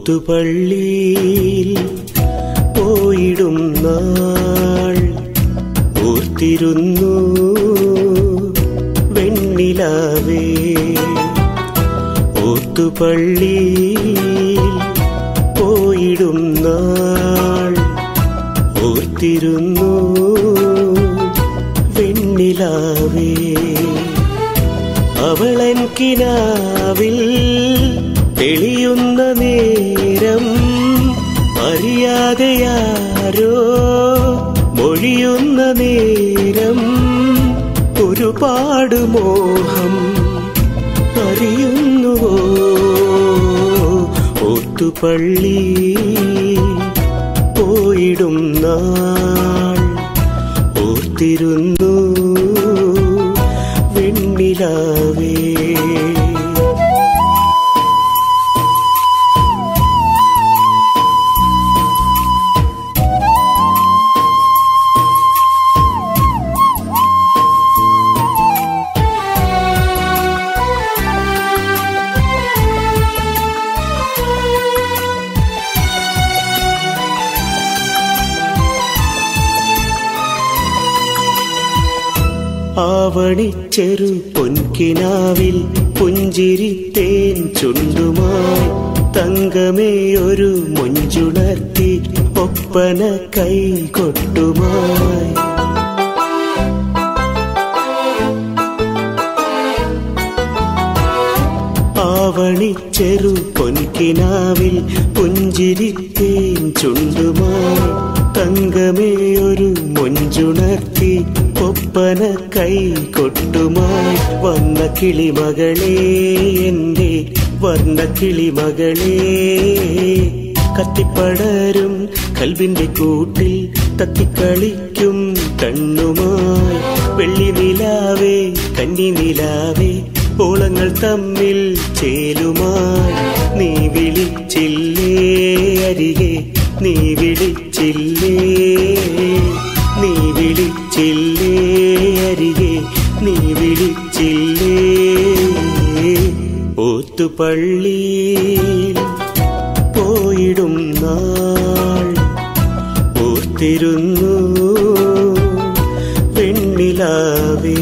ഓത്തുപള്ളിയിൽ പോയിടും നാൾ ഓർത്തിരുന്നു വെണ്ണിലാവേ ഓത്തുപള്ളിയിൽ പോയിടും നാൾ ഓർത്തിരുന്നു വെണ്ണിലാവേ അവളൻ കിനാവിൽ തെളിയുന്ന നേരം അറിയാതെയാരോ മൊഴിയുന്ന നേരം ഒരുപാട് മോഹം അറിയുന്നുവോ ഓത്തുപള്ളി പോയിടും നാൾ ഓർത്തിരുന്നു വെണ്ണിലാവേ ആവണിച്ചെറു പൊൻകിനാവിൽ പുഞ്ചിരിത്തേൻ ചുണ്ടുമായി തങ്കമേയൊരു മുഞ്ചുണർത്തി ഒപ്പന കൈ കൊട്ടുമായി ആവണിച്ചെറു പൊൻകിനാവിൽ പുഞ്ചിരിത്തേൻ ചുണ്ടുമായി തങ്കമേയൊരു മുഞ്ചുണർത്തി ഒപ്പന കൈ കൊട്ടുമായി വന്ന കിളിമകളെ എന്റെ വർണ്ണ കിളിമകളെ കത്തിപ്പടരും കൽവിന്റെ കൂട്ടിൽ തത്തിക്കളിക്കും കണ്ണുമായി വെള്ളി നിലാവേ കന്നി നിലാവേ ഓളങ്ങൾ തമ്മിൽ ചേലുമായി നീ വിളിച്ചില്ലേ അരികെ നീ വിളിച്ചില്ലേ നീ വിളിച്ചില്ലേ അരികെ നീ വിളിച്ചില്ലേ ഓത്തുപള്ളി പോയിടും നാൾ ഓർത്തിരുന്നു പെണ്ണിലാവേ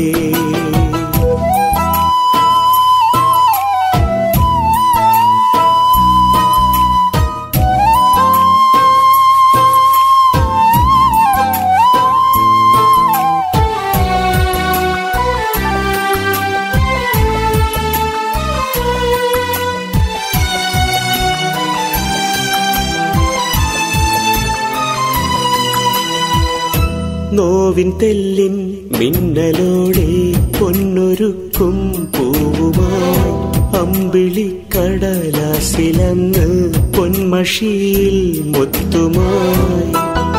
നോവിൻ തെല്ലിൻ മിന്നലോടെ പൊന്നൊരുക്കും പൂവുമായി അമ്പിളി കടലാസിലന്ന് പൊന്മഷിയിൽ മുത്തുമായി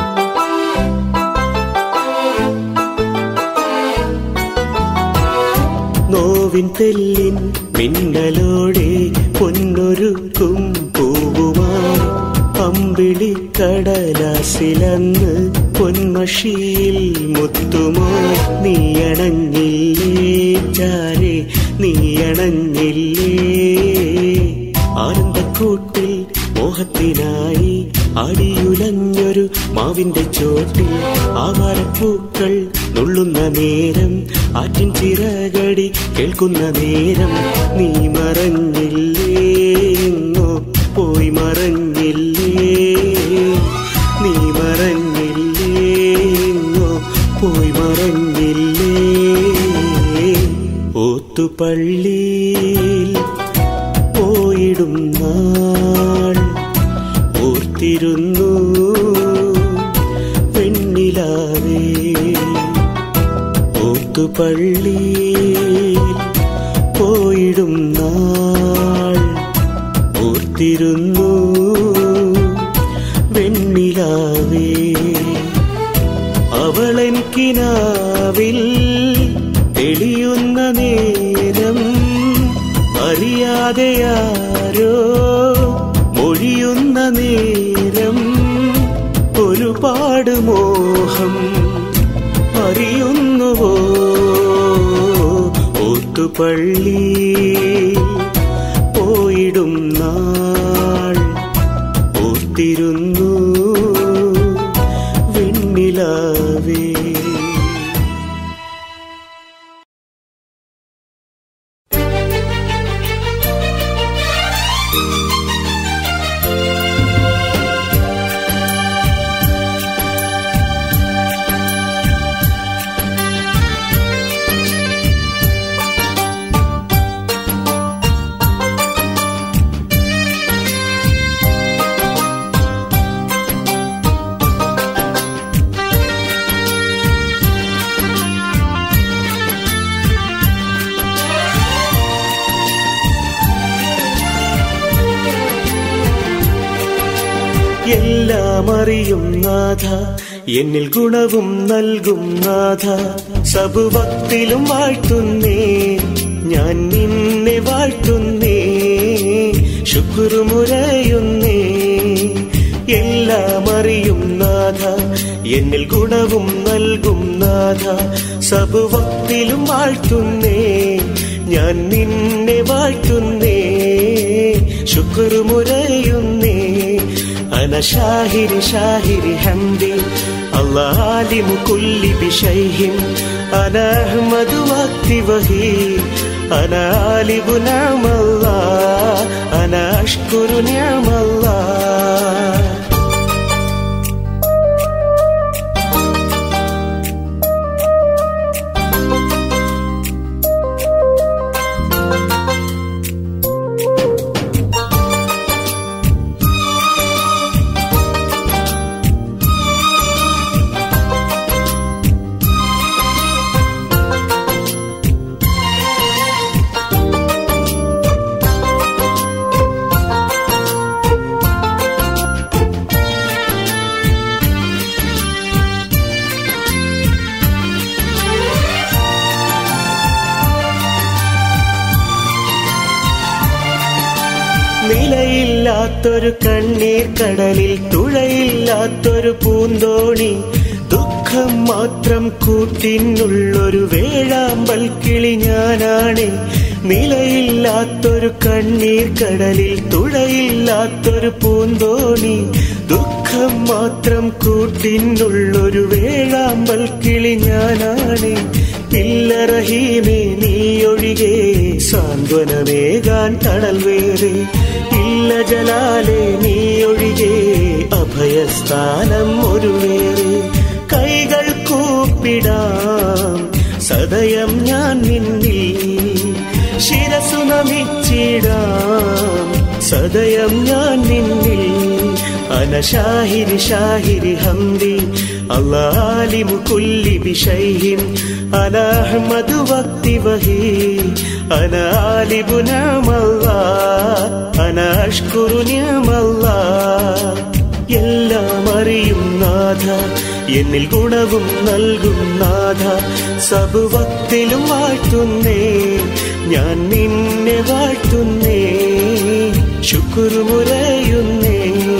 നോവിൻ തെല്ലിൻ മിന്നലോടെ പൊന്നൊരുക്കും പൂവുമായി അമ്പിളി കടലാസിലന്ന് പൊന്മഷിയിൽ മുത്തുമായി നീയണഞ്ഞില്ലേ ചാരെ നീയണഞ്ഞില്ലേ ആനന്ദക്കൂട്ടിൽ മോഹത്തിനായി അടിയുലഞ്ഞൊരു മാവിന്റെ ചോട്ടിൽ ആവാരപ്പൂക്കൾ നുള്ളുന്ന നേരം ആറ്റിൻ ചിറകടി കേൾക്കുന്ന നേരം നീ മറഞ്ഞില്ലേ എന്നോ പോയി മറഞ്ഞില്ലേ നീ മറഞ്ഞില്ലേ എന്നോ പോയി മറഞ്ഞില്ലേ ഓത്തുപള്ളിയിൽ പോയിടും നാൾ ഓർത്തിരുന്നു പെണ്ണിലാവേ ഓത്തുപള്ളിയിൽ പോയിടും നാൾ ഓർത്തിരുന്നു വെണ്ണിലാവേ അവളൻ കിനാവിൽ തെളിയുന്ന നേരം അറിയാതെയാരോ മൊഴിയുന്ന നേരം ഒരുപാട് മോഹം അറിയുന്നുവോ ഓത്തുപള്ളി പോയിടും നാൾ കാത്തിരുന്നു വെണ്ണിലാവേ എല്ലാം അറിയും നാഥ എന്നിൽ ഗുണവും നൽകും നാഥ സബുഭക്തിലും വാഴ്ത്തുന്നേ ഞാൻ നിന്നെ വാഴ്ത്തുന്നേ ശുക്രുമുരയുന്നേ എല്ലാം അറിയും നാഥ എന്നിൽ ഗുണവും നൽകും നാഥ സബുഭക്തിലും വാഴ്ത്തുന്നേ ഞാൻ നിന്നെ വാഴ്ത്തുന്നേ ശുക്രുമുരയുന്നേ أنا شاهر شاهر حمدي الله عالم كل بشيء أنا أحمد وقتي وهي أنا عالب نعم الله أنا أشكر نعم الله നിലയില്ലാത്തൊരു കണ്ണീർ കടലിൽ തുഴയില്ലാത്തൊരു പൂന്തോണി ദുഃഖം മാത്രം കൂട്ടിനുള്ളൊരു വേഴാമ്പൽ കിളി ഞാനാണ് നിലയില്ലാത്തൊരു കണ്ണീർ കടലിൽ തുഴയില്ലാത്തൊരു പൂന്തോണി ദുഃഖം മാത്രം കൂട്ടിനുള്ളൊരു വേഴാമ്പൽ കിളി ഞാനാണ് ഇല്ല റഹീമേ നീയൊഴികെ സാന്ത്വനമേകാൻ തണൽ വേറെ ഇല്ല ജലാലെ നീയൊഴികെ അഭയസ്ഥാനം ഒരു വേറെ കൈകൾ കൂപ്പിടാം സദയം ഞാൻ നിന്നിൽ ശിരസു നമിച്ചിടാം സദയം ഞാൻ നിന്നിൽ അന ഷാഹിരി ഷാഹിരി ഹംദി അള്ളാലിമു കുല്ലി ബിഷൈഹിൻ അന അഹ്മദു വക്തി വഹി അന ആലിബു നിഅമല്ലാ അന അഷ്കുറു നിഅമല്ലാ എല്ലാം അറിയും നാഥ എന്നിൽ ഗുണവും നൽകും നാഥ സബുവത്തിലും വാഴ്ത്തുന്നേ ഞാൻ നിന്നെ വാഴ്ത്തുന്നേ ശുക്രുമുരയുന്നേ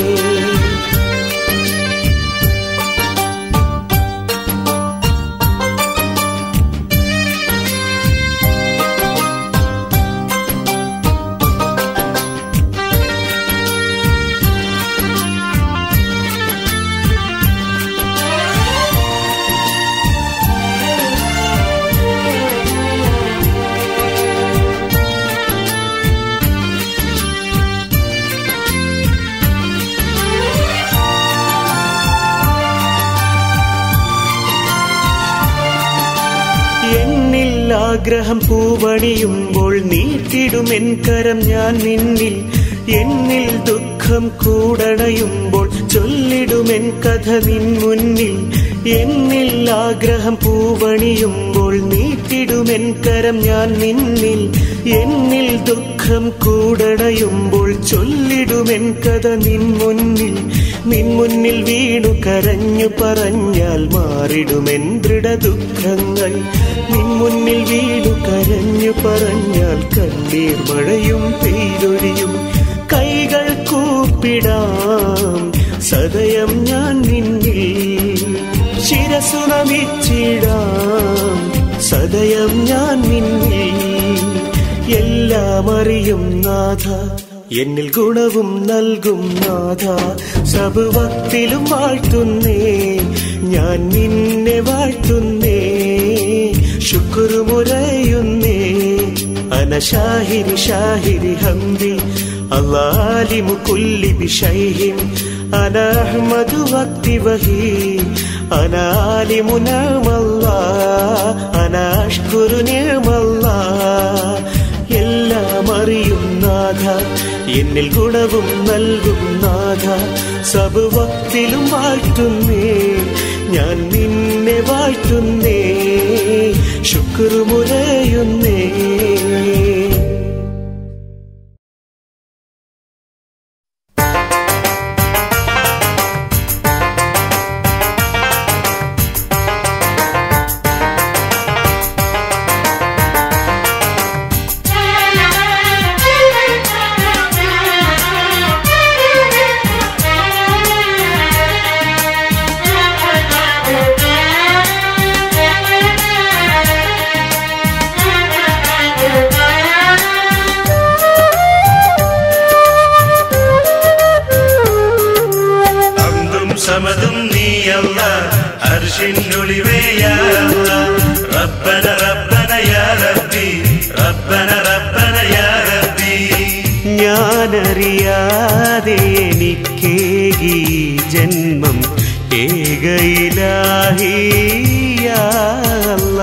എന്നിൽ ആഗ്രഹം പൂവണിയുമ്പോൾ നീട്ടിടുമെൻ കരം ഞാൻ നിന്നിൽ എന്നിൽ ദുഃഖം കൂടണയുമ്പോൾ ചൊല്ലിടുമെൻ കഥ നിൻ മുന്നിൽ എന്നിൽ ആഗ്രഹം പൂവണിയുമ്പോൾ നീട്ടിടുമെൻ കരം ഞാൻ നിന്നിൽ എന്നിൽ ദുഃഖം കൂടണയുമ്പോൾ ചൊല്ലിടുമെൻ കഥ നിൻ മുന്നിൽ നിൻ മുന്നിൽ വീണു കരഞ്ഞു പറഞ്ഞാൽ മാറിടുമെൻ ദൃഢ ദുഃഖങ്ങൾ നിൻ മുന്നിൽ വീണു കരഞ്ഞു പറഞ്ഞാൽ കണ്ണീർ മഴയും പെയ്തൊഴിയും കൈകൾ കൂപ്പിടാം സദയം ഞാൻ നിന്നിൽ ശിരസു നമിച്ചിടാം സദയം ഞാൻ നിന്നിൽ എല്ലാം അറിയും നാഥ എന്നിൽ ഗുണവും നൽകും നാഥ സബുവത്തിലും വാഴ്ത്തുന്നേ ഞാൻ നിന്നെ വാഴ്ത്തുന്നേ ശുക്രുമുറയുന്നേ അന ഷാഹിരി ഷാഹിരി ഹംദി അല്ലാലിമു കുല്ലി ബിഷൈഹിം അന അഹ്മദു വക്തി വഹി അന ആലിമു നഅമല്ലാ അന അഷ്കുരു നിഅമല്ലാ എല്ലാം അറിയും നാഥ എന്നിൽ ഗുണവും നൽകും നാഥ സബുവത്തിലും വാഴ്ത്തുന്നേ ഞാൻ നിന്നെ വാഴ്ത്തുന്നേ ശുക്രുമുറയുന്നേ അന്തും സമതും നീയല്ല അർഷിനുളിവേയല്ല റബ്ബന റബ്ബന യാ റബ്ബി റബ്ബന റബ്ബന യാ റബ്ബി ഞാനറിയാതെ എനിക്കേകി ജന്മം ഏകയിലാഹിയല്ല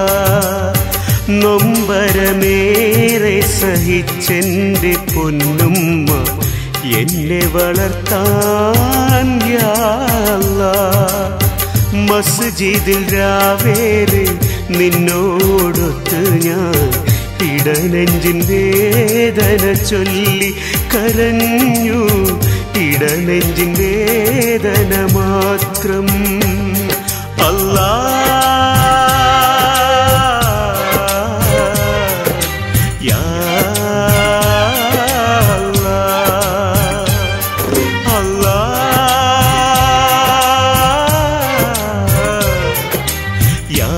നൊമ്പരമേറെ സഹിച്ചെന്റെ പൊന്നുമ്മ എന്നെ വളർത്താൻ യാല്ല മസ്ജിദിൽ രാവേറെ നിന്നോടൊത്ത് ഞാൻ ഇടനെഞ്ചിൻ വേദന ചൊല്ലി കരഞ്ഞു ഇടനെഞ്ചിൻ വേദന മാത്രം അല്ലാ യാ അല്ലാ. അല്ലാ. യാ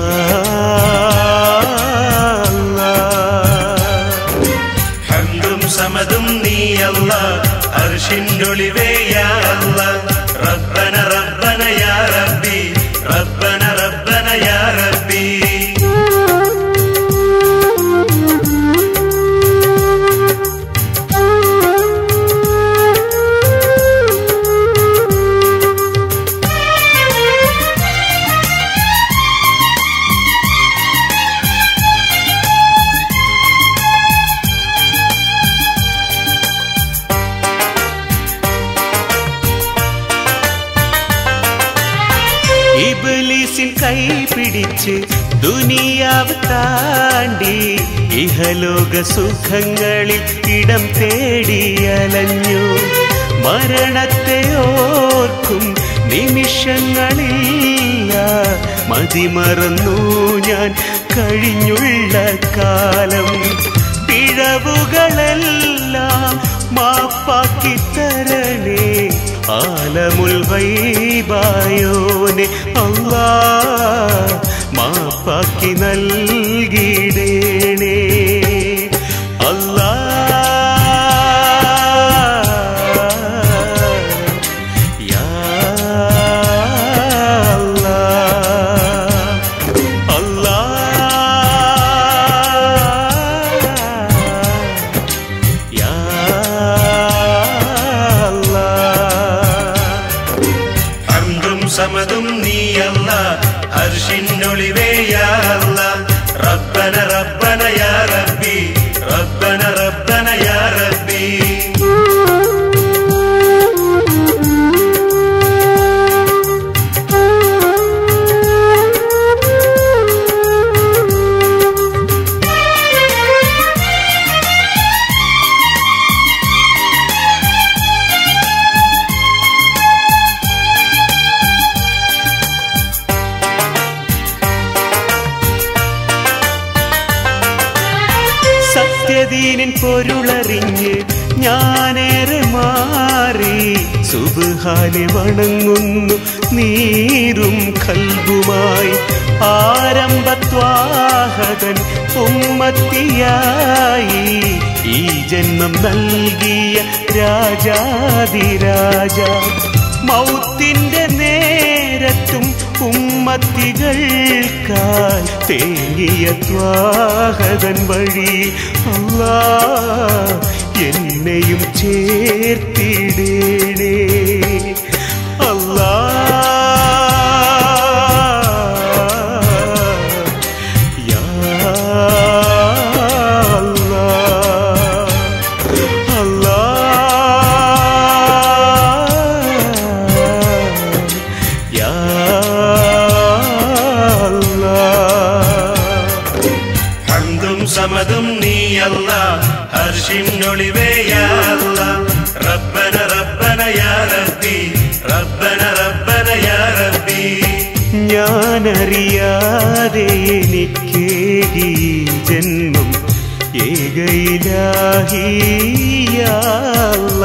അല്ലാ. ഹന്തും സമതും നീയല്ല അർഷിനുളിവേയല്ല റബ്ബന റബ്ബന യാ റബ്ബി റബ്ബന റബ്ബന യാ റബ്ബി ഇബ്ലീസിൻ കൈ പിടിച്ച് ദുനിയാവ് താണ്ടി ഇഹലോക സുഖങ്ങളിൽ ഇടം തേടി അലഞ്ഞു മരണത്തെ ഓർക്കും നിമിഷങ്ങളില്ല മതിമറന്നു ഞാൻ കഴിഞ്ഞുള്ള കാലം പിഴവുകളെല്ലാം മാപ്പാക്കി തരണേ ആലമുൽ വൈബായോനെ അല്ലാ മാപ്പാക്കി നൽകിടേണേ അല്ലാ യാ അല്ലാ അല്ലാ യാ അല്ലാ ഹന്തും സമതും നീയല്ല അർഷിനുളിവേയല്ല റബ്ബന റബ്ബന യാ റബ്ബി റബ്ബന റബ്ബന യാ റബ്ബി സത്യദീനിൻ പൊരുളറിഞ്ഞ് ഞാനേറെ മാറി സുബുഹാനെ വണങ്ങുന്നു നീരും കൽബുമായി ആരംഭത്വാഹകൻ ഉമ്മത്തിയായി ഈ ജന്മം നൽകിയ രാജാതിരാജ മൗത്തിന്റെ നേരത്തും ഉമ്മത്തികൾക്കായി തേങ്ങിയ ത്വാഹതൻ വഴി അല്ലാ എന്നെയും ചേർത്തിടേണേ അല്ലാ യാ അല്ലാ അല്ലാ യാ അല്ലാ ഹംദും സമതും നീയല്ല ഹർഷിനൊളിവേ യാ അല്ലാ റബ്ബന റബ്ബന യാ റബ്ബി റബ്ബന റബ്ബന യാ റബ്ബി ഞാനറിയാതെ എനിക്കേകി ജന്മം ഏകയിലാഹിയല്ല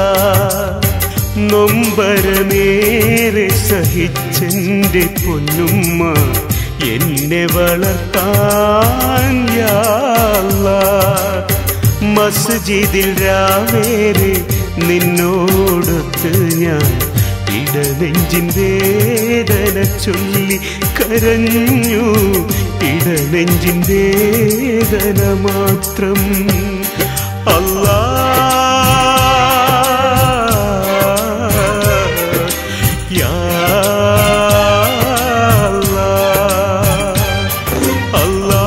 നൊമ്പരമേറെ സഹിച്ചെന്റെ പൊന്നുമ്മ എന്നെ വളർത്താൻ യാല്ല മസ്ജിദിൽ രാവേറെ നിന്നോടൊത്ത് ഞാൻ ഇടനെഞ്ചിൻ വേദന ചൊല്ലി കരഞ്ഞു ഇടനെഞ്ചിൻ വേദന മാത്രം അല്ലാ യാ അല്ലാ അല്ലാ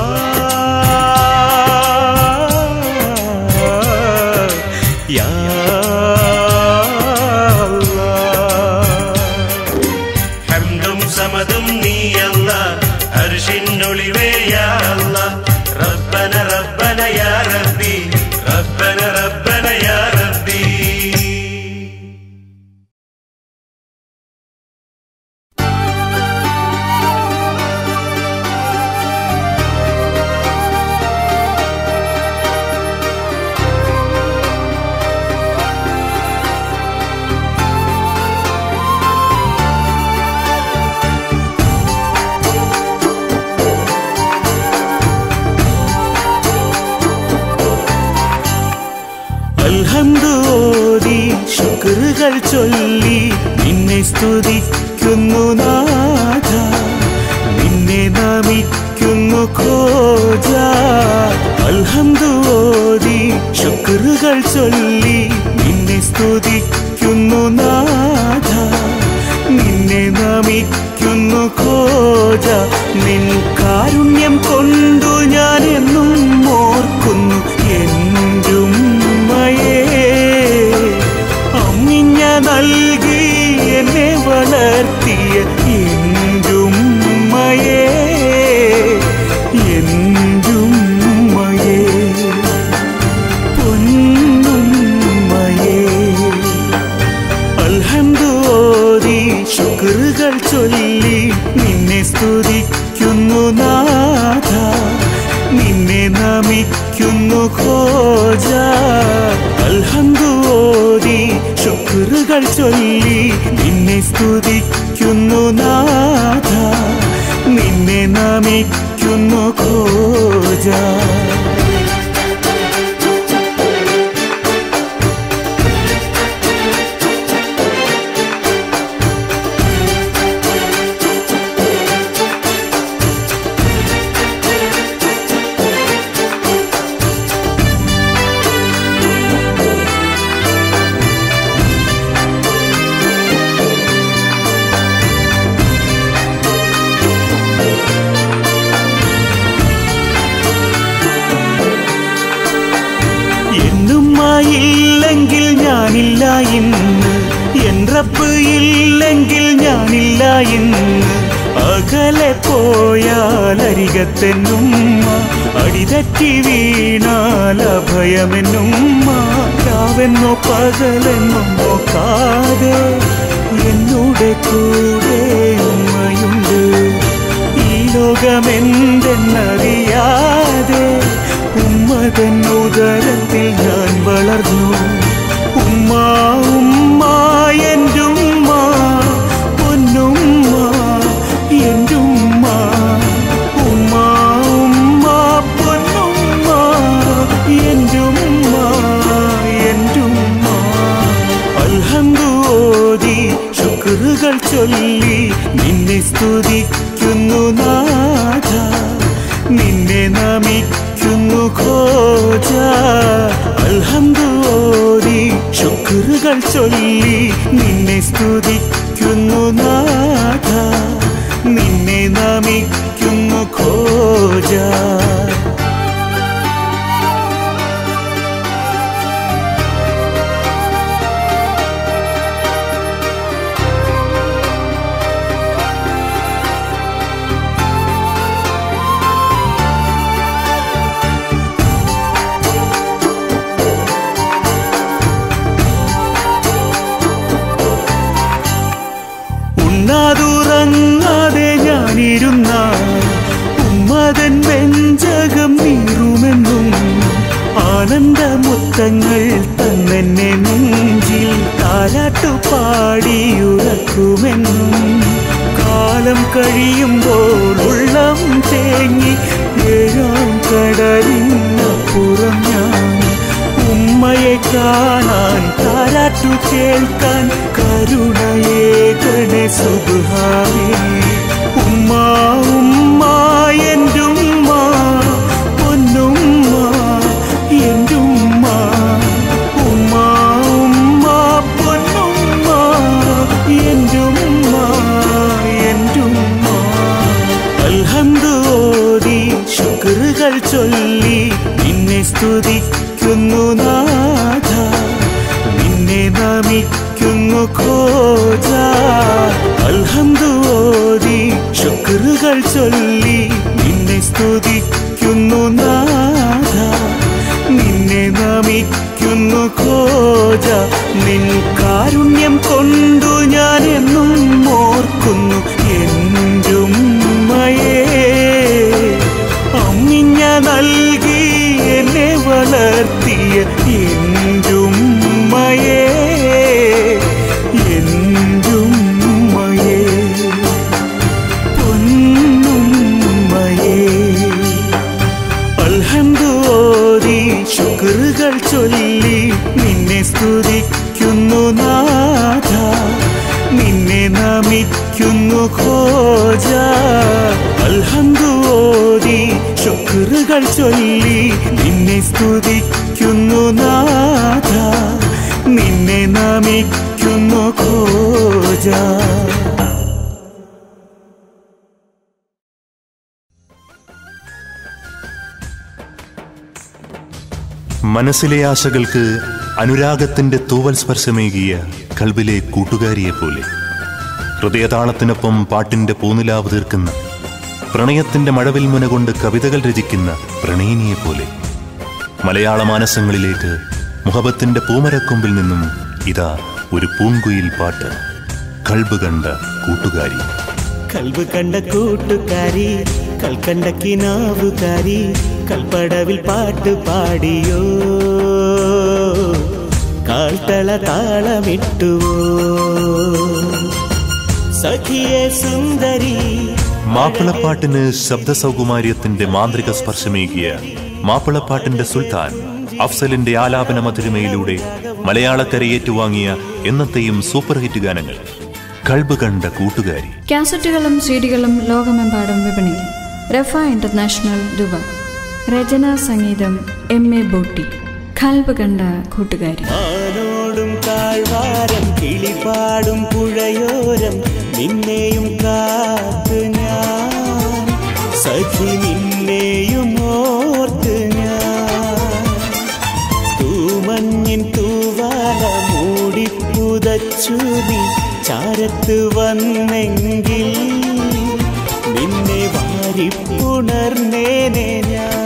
യാ അല്ലാ ഹംദും സമതും നീയല്ല ഹർഷിനൊളിവേ യാ അല്ലാ റബ്ബന റബ്ബന യാ റബ്ബി റബ്ബന റബ്ബന യാ റബ്ബി അൽഹംദു ഓതി ശുക്രുകൾ ചൊല്ലി നിന്നെ സ്തുതിക്കുന്നു നാഥ നിന്നെ നമിക്കുന്നു ഖോജ അൽഹംദു ഓതി ശുക്രുകൾ ചൊല്ലി നിന്നെ സ്തുതിക്കുന്നു നാഥ നിന്നെ നമിക്കുന്നു ഖോജ നിൻ കാരുണ്യം കൊണ്ടു ഞാൻ എന്നും ഓർക്കുന്നു എന്റുമ്മയേ അമ്മിഞ്ഞ നൽകി എന്നെ വളർത്തിയ എന്റുമ്മയേ എന്റുമ്മയേ പൊന്നുമ്മയേ അൽഹംദു ഓതി ശുക്രുകൾ ചൊല്ലി നിന്നെ സ്തുതിക്കുന്നു നാഥ നിന്നെ നമിക്കുന്നു ഖോജ അൽഹംദു ഓതി ശുക്രുകൾ ചൊല്ലി നിന്നെ സ്തുതിക്കുന്നു നാഥ നിന്നെ നമിക്കുന്നു ഖോജ എന്നുമായില്ലെങ്കിൽ ഞാനില്ല ഇന്ന് എൻ റബ്ബ് ഇല്ലെങ്കിൽ ഞാനില്ല ഇന്ന് അകലെ പോയാൽ അരികത്തെന്നുമ്മ അടിതെറ്റി വീണാൽ അഭയമെന്നുമ്മ രാവെന്നോ പകലെന്നോ നോക്കാതെ എന്നോട് കൂടെ ഉമ്മയുണ്ട് ഈ ലോകമെന്തെന്നറിയാതെ ഉമ്മതൻ ഉദരത്തിൽ ഞാൻ വളർന്നു ഉമ്മ ഉമ്മ എൻ്റെ ഉമ്മ പൊന്നുമ്മ എൻ്റെ ഉമ്മ ഉമ്മ ഉമ്മ പൊന്നുമ്മ എൻ്റെ ഉമ്മ എൻ്റെ ഉമ്മ അൽഹംദു ഓതി ശുക്ർ ചൊല്ലി നിന്നെ സ്തുതിക്കുന്നു നാഥ നിന്നെ നമിക്കുന്നു ഖോജ അൽഹംദുലില്ലാഹി ശുക്രുകൾ ചൊല്ലി നിന്നെ സ്തുതിക്കുന്നു നാഥ നിന്നെ നമിക്കുന്നു ഖോജ ഉണ്ണാതുറങ്ങാതെ ഞാനിരുന്നാൽ ഉമ്മതൻ വെഞ്ചകം നീറുമെന്നും ആനന്ദമുത്തങ്ങൾ തന്നെ നെഞ്ചിൽ താരാട്ടു പാടിയുറക്കുമെന്നും കാലം കഴിയുമ്പോൾ ഉള്ളം തേങ്ങി ഏഴാം കടലിനപ്പുറം ഞാൻ ഉമ്മയെ കാണാൻ താരാട്ടു കേൾക്കാൻ കരുണയെ ഗണേ സുബാനേ ഉമ്മ ഉമ്മ എൻ്റെ ഉമ്മ പൊന്നുമ്മ എൻ്റെ ഉമ്മ ഉമ്മ ഉമ്മ പൊന്നുമ്മ എൻ്റെ ഉമ്മ എൻ്റെ ഉമ്മ അൽഹംദോതി ശുക്രുകൾ ചൊല്ലി നിന്നെ സ്തുതിക്കുന്നു നാഥ നിന്നെ നമിക്കുന്നു ഖോജ അൽഹംദോതി ശുക്രുകൾ ചൊല്ലി നിന്നെ സ്തുതിക്കുന്നു നാഥ നിന്നെ നമിക്കുന്നു ഖോജ നിൻ കാരുണ്യം കൊണ്ടു ഞാൻ എന്നും ഓർക്കുന്നു എന്റുമ്മയേ അമ്മിഞ്ഞ നൽകി എന്നെ വളർത്തിയ എന്റുമ്മയേ എന്റുമ്മയേ പൊന്നുമ്മയേ അൽഹംദോതി ശുക്രുകൾ ചൊല്ലി നിന്നെ സ്തുതിക്കുന്നു നാഥ നിന്നെ നമിക്കുന്നു ഖോജ അൽഹംദോതി ശുക്രുകൾ ചൊല്ലി നിന്നെ സ്തുതിക്കുന്നു നാഥ നിന്നെ നമിക്കുന്നു ഖോജ മനസ്സിലെ ആശകൾക്ക് അനുരാഗത്തിന്റെ തൂവൽ സ്പർശമേകിയ കൽബിലെ കൂട്ടുകാരിയെ പോലെ ഹൃദയതാളത്തിനൊപ്പം പാട്ടിന്റെ പൂനിലാവ് തീർക്കുന്ന പ്രണയത്തിന്റെ മഴവിൽ മുന കൊണ്ട് കവിതകൾ രചിക്കുന്ന പ്രണയിനിയെ പോലെ മലയാള മാനസങ്ങളിലേക്ക് മുഹബത്തിന്റെ പൂമരക്കൊമ്പിൽ നിന്നും ഇതാ ഒരു പൂങ്കുയിൽ പാട്ട് കൽബ് കണ്ട കൂട്ടുകാരി കൽബ് കണ്ട കൂട്ടുകാരി കൽക്കണ്ട കിനാവുകാരി കൽപ്പടവിൽ പാട്ട് പാടിയോ കാൽത്തള താളമിട്ടുവോ സഖിയെ സുന്ദരി മാപ്പിളപ്പാട്ടിന് ശബ്ദ സൗകുമാര്യത്തിന്റെ മാന്ത്രിക സ്പർശമേകിയ മാപ്പിളപ്പാട്ടിന്റെ സുൽത്താൻ അഫ്സലിന്റെ ആലാപന മധുരിമയിലൂടെ മലയാളക്കര ഏറ്റുവാങ്ങിയ എന്നത്തെയും സൂപ്പർ ഹിറ്റ് ഗാനങ്ങൾ കൾബ് കണ്ട കൂട്ടുകാരി കാസറ്റുകളും സീഡികളും ലോകമെമ്പാടും വിപണിയിൽ റഫ ഇന്റർനാഷണൽ ദുബായ് രചന സംഗീതം എം എ ബോട്ടി ഖൽബ് കണ്ട കൂട്ടുകാരി ആനോടും താഴ്വാരം കിളിപാടും പുഴയോരം നിന്നെയും കാത്ത് ഞാൻ സഖി നിന്നെയും ഓർത്ത് ഞാൻ തൂമഞ്ഞിൻ തൂവാല മൂടിപ്പുതച്ചു നീ ചാരത്ത് വന്നെങ്കിൽ നിന്നെ വാരിപ്പുണർന്നേനെ ഞാൻ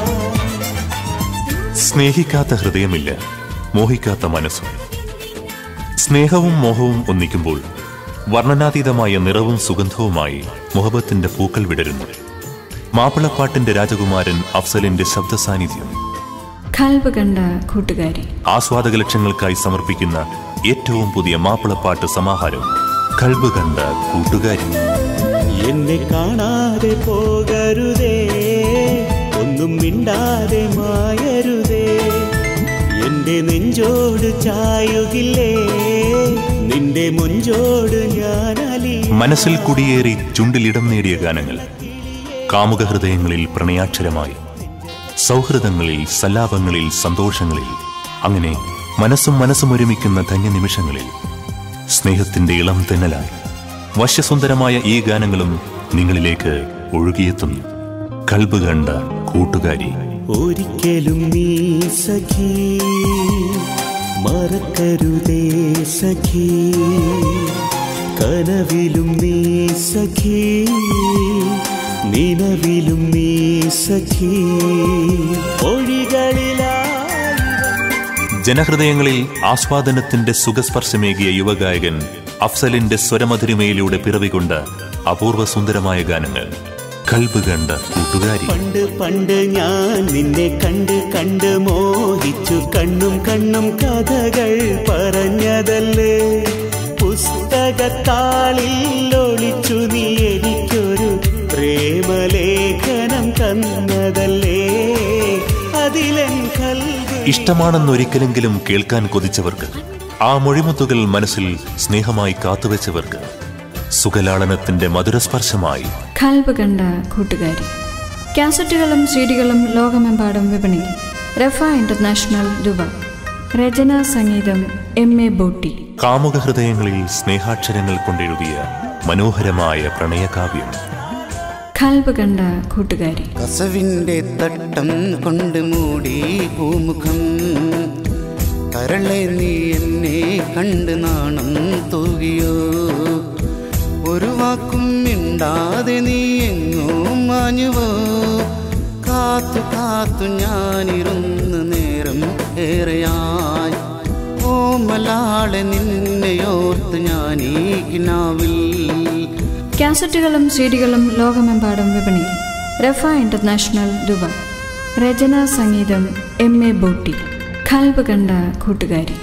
സ്നേഹിക്കാത്ത ഹൃദയമില്ല മോഹിക്കാത്ത മനസ്സും സ്നേഹവും മോഹവും ഒന്നിക്കുമ്പോൾ വർണ്ണനാതീതമായ നിറവും സുഗന്ധവുമായി മുഹബത്തിന്റെ പൂക്കൾ വിടരുന്നു മാപ്പിളപ്പാട്ടിന്റെ രാജകുമാരൻ അഫ്സലിന്റെ ശബ്ദ സാന്നിധ്യം ഖൽബ് കണ്ട കൂട്ടുകാരി ആസ്വാദക ലക്ഷ്യങ്ങൾക്കായി സമർപ്പിക്കുന്ന ഏറ്റവും പുതിയ മാപ്പിളപ്പാട്ട് സമാഹാരം കൽബ് കണ്ട കൂട്ടുകാരി എന്നെ കാണാതെ പോകരുതേ ഒന്നും മിണ്ടാതെ മായരുതേ എന്റെ നെഞ്ചോട് ചായുകില്ലേ നിന്റെ മുഞ്ചോട് ഞാൻ അലി മനസ്സിൽ കുടിയേറി ചുണ്ടിലിടം നേടിയ ഗാനങ്ങൾ കാമുക ഹൃദയങ്ങളിൽ പ്രണയാക്ഷരമായി സൗഹൃദങ്ങളിൽ സല്ലാപങ്ങളിൽ സന്തോഷങ്ങളിൽ അങ്ങനെ മനസ്സും മനസ്സും ഒരുമിക്കുന്ന ധന്യ നിമിഷങ്ങളിൽ സ്നേഹത്തിന്റെ ഇളം തെന്നലായി വശ്യസുന്ദരമായ ഈ ഗാനങ്ങളും നിങ്ങളിലേക്ക് ഒഴുകിയെത്തുന്നു കൽബ് കണ്ട കൂട്ടുകാരി ഒരിക്കലും നീ സഖി മറക്കരുതേ സഖി കനവിലും നീ സഖി നിലവിലും നീ സഖി മൊഴികളിലായിരം ജനഹൃദയങ്ങളിൽ ആസ്വാദനത്തിന്റെ സുഖസ്പർശമേകിയ യുവഗായകൻ അഫ്സലിന്റെ സ്വരമധുരിമയിലൂടെ പിറവികൊണ്ട അപൂർവ സുന്ദരമായ ഗാനങ്ങൾ കൽബ് കണ്ട കൂട്ടുകാരി പണ്ട് പണ്ട് ഞാൻ നിന്നെ കണ്ട് കണ്ട് മോഹിച്ചു കണ്ണും കണ്ണും കഥകൾ പറഞ്ഞതല്ലേ പുസ്തകത്താളിൽ ഒളിച്ചു നീ എനിക്കൊരു പ്രേമലേഖനം തന്നതല്ലേ അതിലൻ കൽവ് ഇഷ്ടമാണെന്നൊരിക്കലെങ്കിലും കേൾക്കാൻ കൊതിച്ചവർക്ക് ആ മൊഴിമുത്തുകൾ മനസ്സിൽ സ്നേഹമായി കാത്തുവെച്ചവർക്ക് സുഖലാളനത്തിന്റെ മധുരസ്പർശമായി കൽബ് കണ്ട കൂട്ടുകാരി കാസറ്റുകളും സീഡികളും ലോകമെമ്പാടും വിപണിയിൽ റഫ ഇന്റർനാഷണൽ ദുബായ് രചന സംഗീതം എം എ ബോട്ടി കാമുക ഹൃദയങ്ങളിൽ സ്നേഹാക്ഷരങ്ങൾ കൊണ്ടെഴുതിയ മനോഹരമായ പ്രണയകാവ്യം കൽബ് കണ്ട കൂട്ടുകാരി കസവിൻ്റെ തട്ടം കൊണ്ട് മൂടി പൂമുഖം കരളെ നീ എന്നെ കണ്ട് നാണം തൂകിയോ ഒരു വാക്കും മിണ്ടാതെ നീ എങ്ങും മാഞ്ഞുവോ കാത്തു കാത്തു ഞാനിരുന്ന് നേരം ഏറെയായി ഓമലാളെ നിന്നെയോർത്ത് ഞാൻ ഈ കിനാവിൽ കാസറ്റുകളും സീഡികളും ലോകമെമ്പാടും വിപണിയിൽ റഫ ഇന്റർനാഷണൽ ദുബായ് രചന സംഗീതം എം എ ബോട്ടി കൽബ് കണ്ട കൂട്ടുകാരി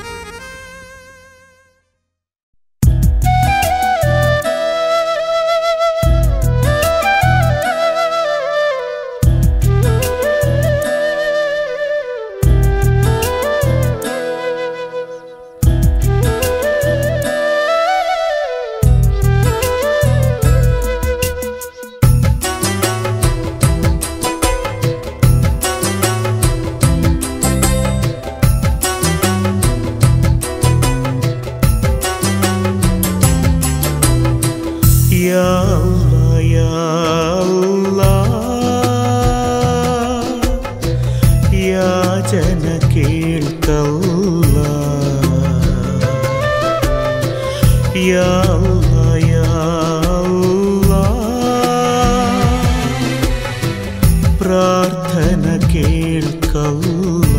യാ അല്ലാ, യാ അല്ലാ, യാചന കേൾക്കല്ല യാ അല്ലാ, യാ അല്ലാ, പ്രാർത്ഥന കേൾക്കല്ല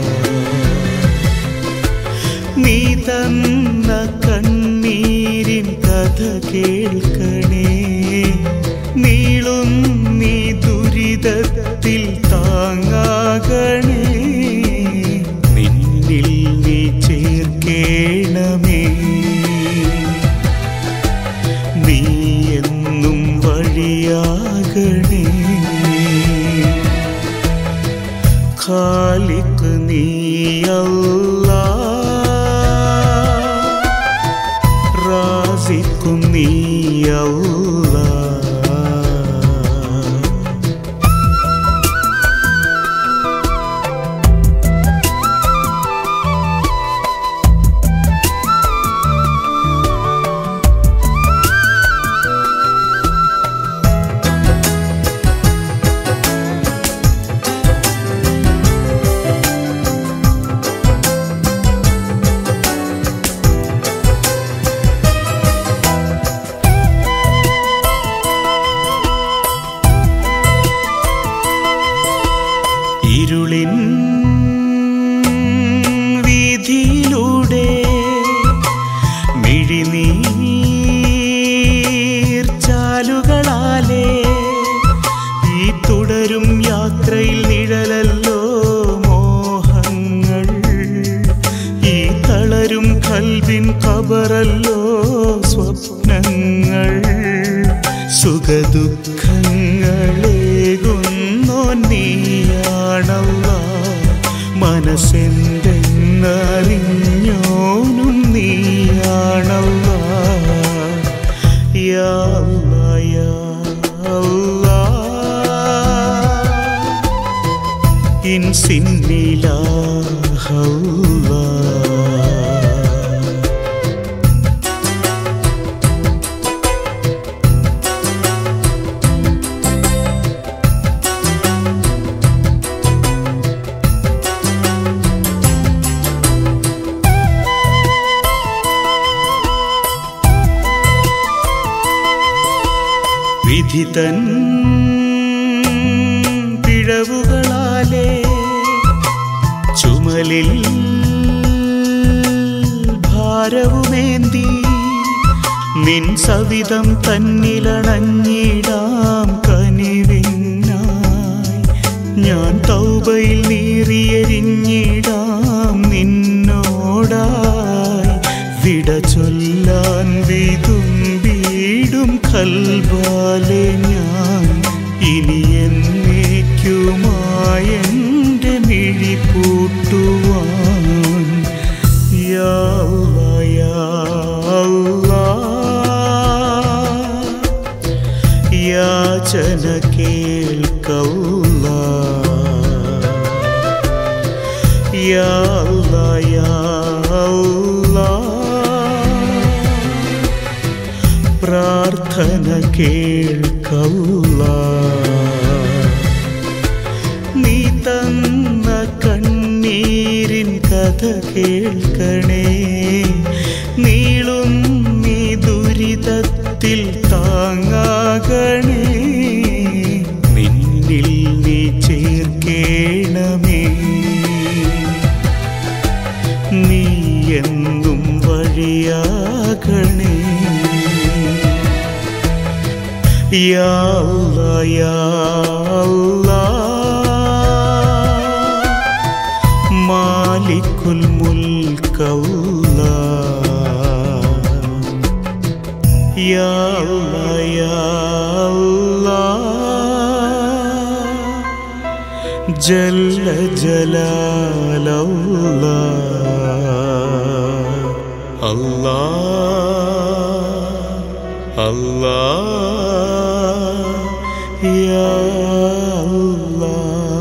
നീ തന്ന കണ്ണീരിൻ കഥ കേൾക്കണേ നീളും നീ ദുരിതത്തിൽ താങ്ങാകണേ നിന്നിൽ നീ ചേർക്കേണമേ നീ എന്നും വഴിയാകണേ ഖാലിഖ് നീ അല്ലാ റാസിഖ് നീ അല്ലാ ഇരുളിൻ വീതിയിലൂടെ മിഴിനീർ ചാലുകളാലേ ഈ തുടരും യാത്രയിൽ നിഴലല്ലോ മോഹങ്ങൾ ഈ തളരും കൽവിൻ കബറല്ലോ സ്വപ്നങ്ങൾ സുഖദുഃഖങ്ങളേകുന്നോ നീയാണല്ല മനസ്സെന്ന യാ അല്ലാ, യാ അല്ലാ. ഇൻസിന്നിലാഹല്ലാ വിധിതൻ പിഴവുകളാലേ ചുമലിൽ ഭാരവുമേന്തി നിൻ സവിധം തന്നിലണഞ്ഞിടാം കനിവിനായി ഞാൻ തൗബയിൽ നീറിയെരിഞ്ഞിടാം നിന്നോടായി വിട ചൊല്ലാൻ വിതുമ്പിടും കൽവാലെ ഞാൻ ഇനി എന്നേക്കുമായെൻ്റെ മിഴി പൂട്ടുവാൻ യാ അല്ലാ, യാ അല്ലാ. യാചന കേൾക്കല്ല യാ അല്ലാ, യാ അല്ലാ. പ്രാർത്ഥന കേൾക്കല്ല നീ തന്ന കണ്ണീരിൻ കഥ കേൾക്കണേ നീളും നീ ദുരിതത്തിൽ താങ്ങാകണേ നിന്നിൽ നീ ചേർക്കേണമേ നീ എന്നും വഴിയാകണേ യാ അല്ലാ, യാ അല്ലാ. മാലിക്കുൽ മുൽക്കല്ല യാ അല്ലാ, യാ അല്ലാ. ജല്ല ജലാലല്ല അല്ലാ അല്ലാ യാ അല്ലാ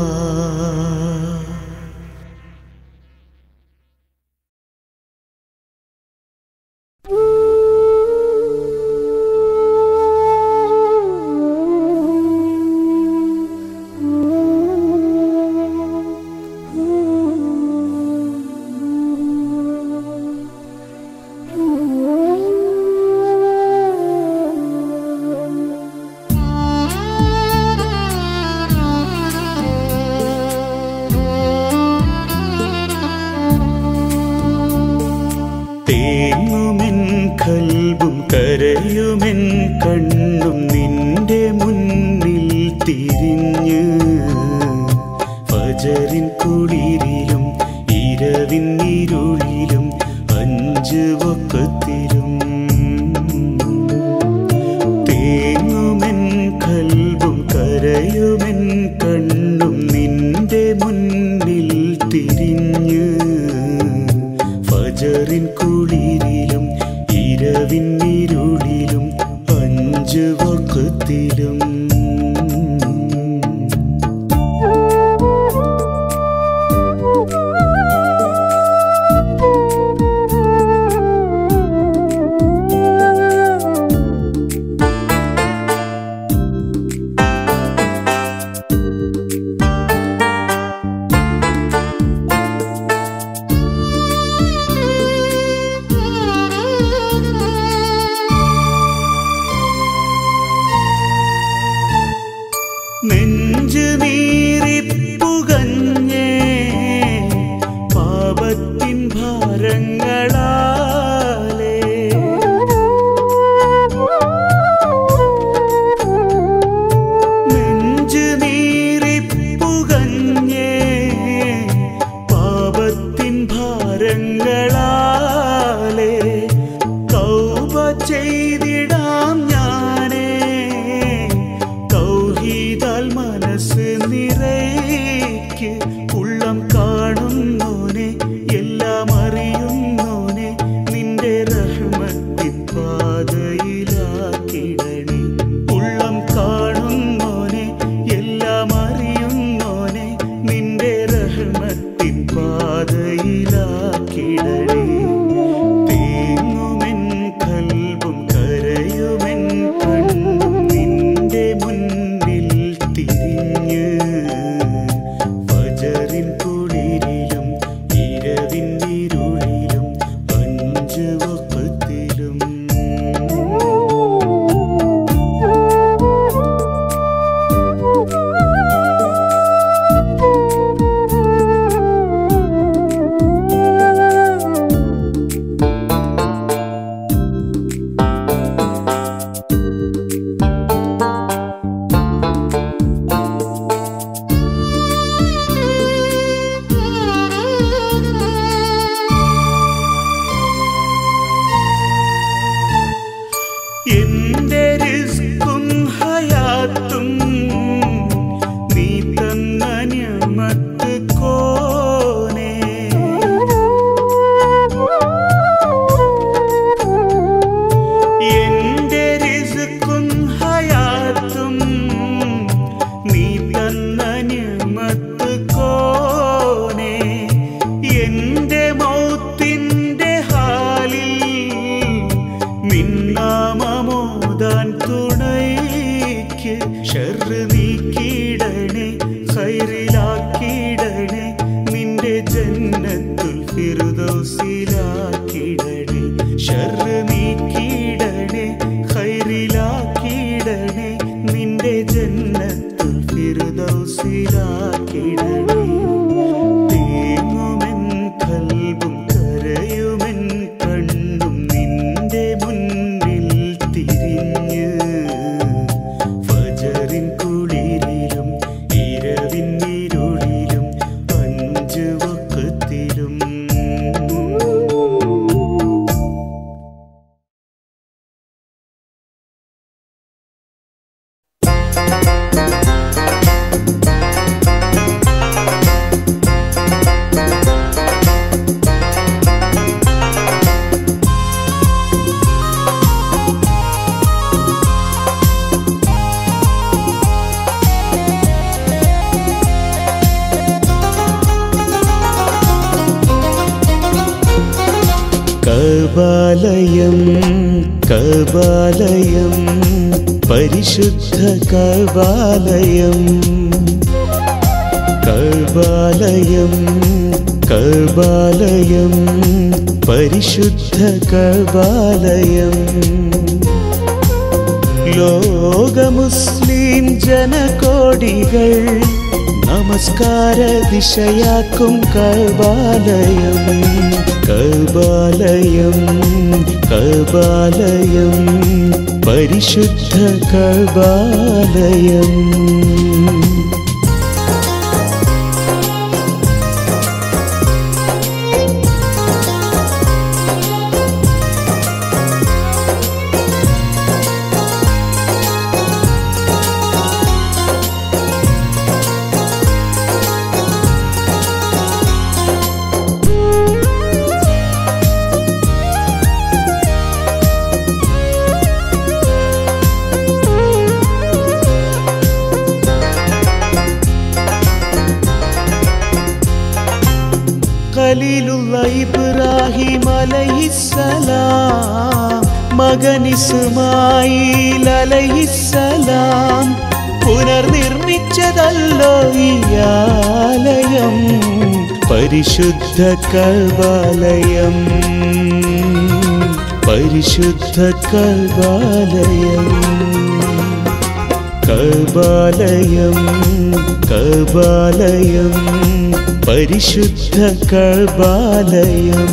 തേങ്ങുമെൻ കൽബും കരയുമെൻ കണ്ണും നിന്റെ മുന്നിൽ തിരിഞ്ഞ് ഫജറിൻ കുളിരിലും ഇരവിൻ ഇരുളിലും അഞ്ച് വക്കത്തിലും തേങ്ങുമെൻ കൽബും കരയുമെൻ കണ്ണും നിന്റെ മുന്നിൽ തിരിഞ്ഞ് ഫജറിൻ കുളിരിലും ഇരവിൻ ഇരുളിലും അഞ്ച് വക്കത്തിലും എന്റെ റിസ്കും ഹയാത്തും നീ തന്ന ഞമത്ത് കോനേ എന്റെ റിസ്കും ഹയാത്തും നീ തന്ന ഞമത്ത് കോനേ എന്റെ മൗത്തിന്റെ ഹാലിൽ നിന്നാമോദാൻ തുണയ്ക്ക് ഷർറ് നീക്കിയിടണേ ഹൈറിലാക്കിയിടണേ നിന്റെ ജന്നത്തുൽ ഫിർദൗസിലാക്കിയിടണേ ഷർറ് നീക്കിയിടണേ ഹൈറിലാക്കിയിടണേ നിന്റെ ജന്നത്തുൽ ഫിർദൗസിലാക്കിയിടണേ തേങ്ങുമെൻ കൽബും കരയുമെൻ കണ്ണും നിന്റെ മുന്നിൽ തിരിഞ്ഞ് ഫജറിൻ കുളിരിലും ഇരവിൻ ഇരുളിലും അഞ്ച് വക്കത്തിലും കബാലയം കബാലയം പരിശുദ്ധ കബാലയം കബാലയം കബാലയം പരിശുദ്ധ കബാലയം ലോക മുസ്ലിം ജനകോടികൾ നമസ്കാര ദിശയാക്കും കബാലയം കബാലയം കബാലയം പരിശുദ്ധ കബാലയം ഖലീലുള്ള ഇബ്രാഹിം അലൈഹിസ്സലാം മകൻ ഇസ്മായിൽ അലൈഹിസ്സലാം പുനർനിർമ്മിച്ചതല്ലോ ഈ ആലയം പരിശുദ്ധ കബാലയം പരിശുദ്ധ കബാലയം കബാലയം കബാലയം പരിശുദ്ധ കബാലയം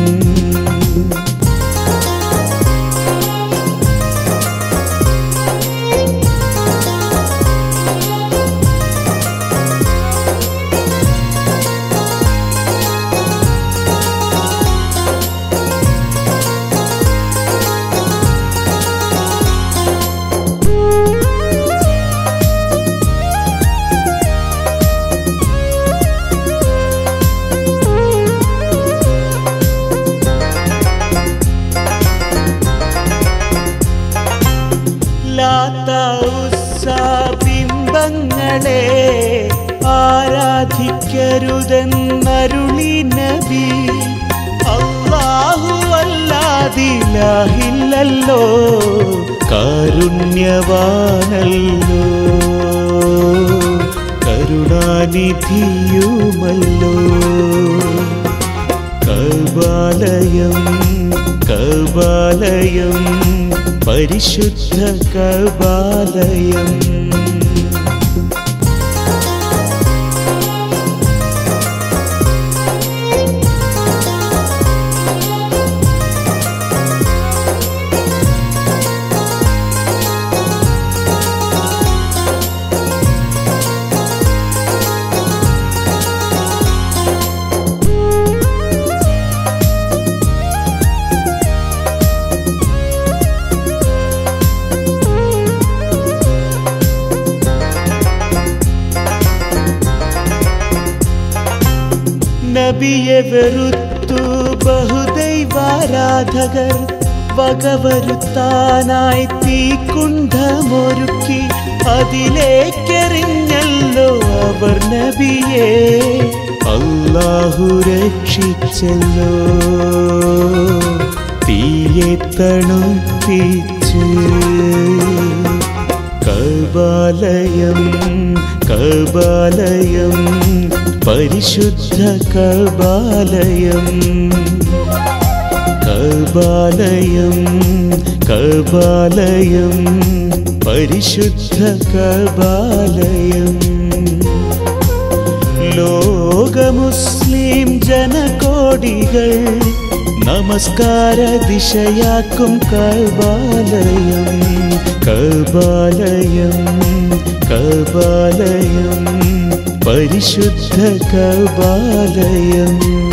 ലാത്ത ഉസ്സ ബിംബങ്ങളെ ആരാധിക്കരുതെന്നരുളി നബി അള്ളാഹു അല്ലാതില്ലാഹില്ലല്ലോ കാരുണ്യവാനല്ലോ കരുണാനിധിയുമല്ലോ കബാലയം കബാലയം പരിശുദ്ധ കബാലയം നബിയെ വെറുത്തു ബഹുദൈവാരാധകർ വകവരുത്താനായി തീക്കുണ്ഠമൊരുക്കി അതിലേക്കെറിഞ്ഞല്ലോ അവർ നബിയെ അല്ലാഹു രക്ഷിച്ചല്ലോ തീയെ തണുപ്പിച്ച് കബാലയം കബാലയം പരിശുദ്ധ കബാലയം കബാലയം കബാലയം പരിശുദ്ധ കബാലയം ലോക മുസ്ലിം ജനകോടികൾ നമസ്കാര ദിശയാക്കും കബാലയം കബാലയം കബാലയം പരിശുദ്ധ കബാലയം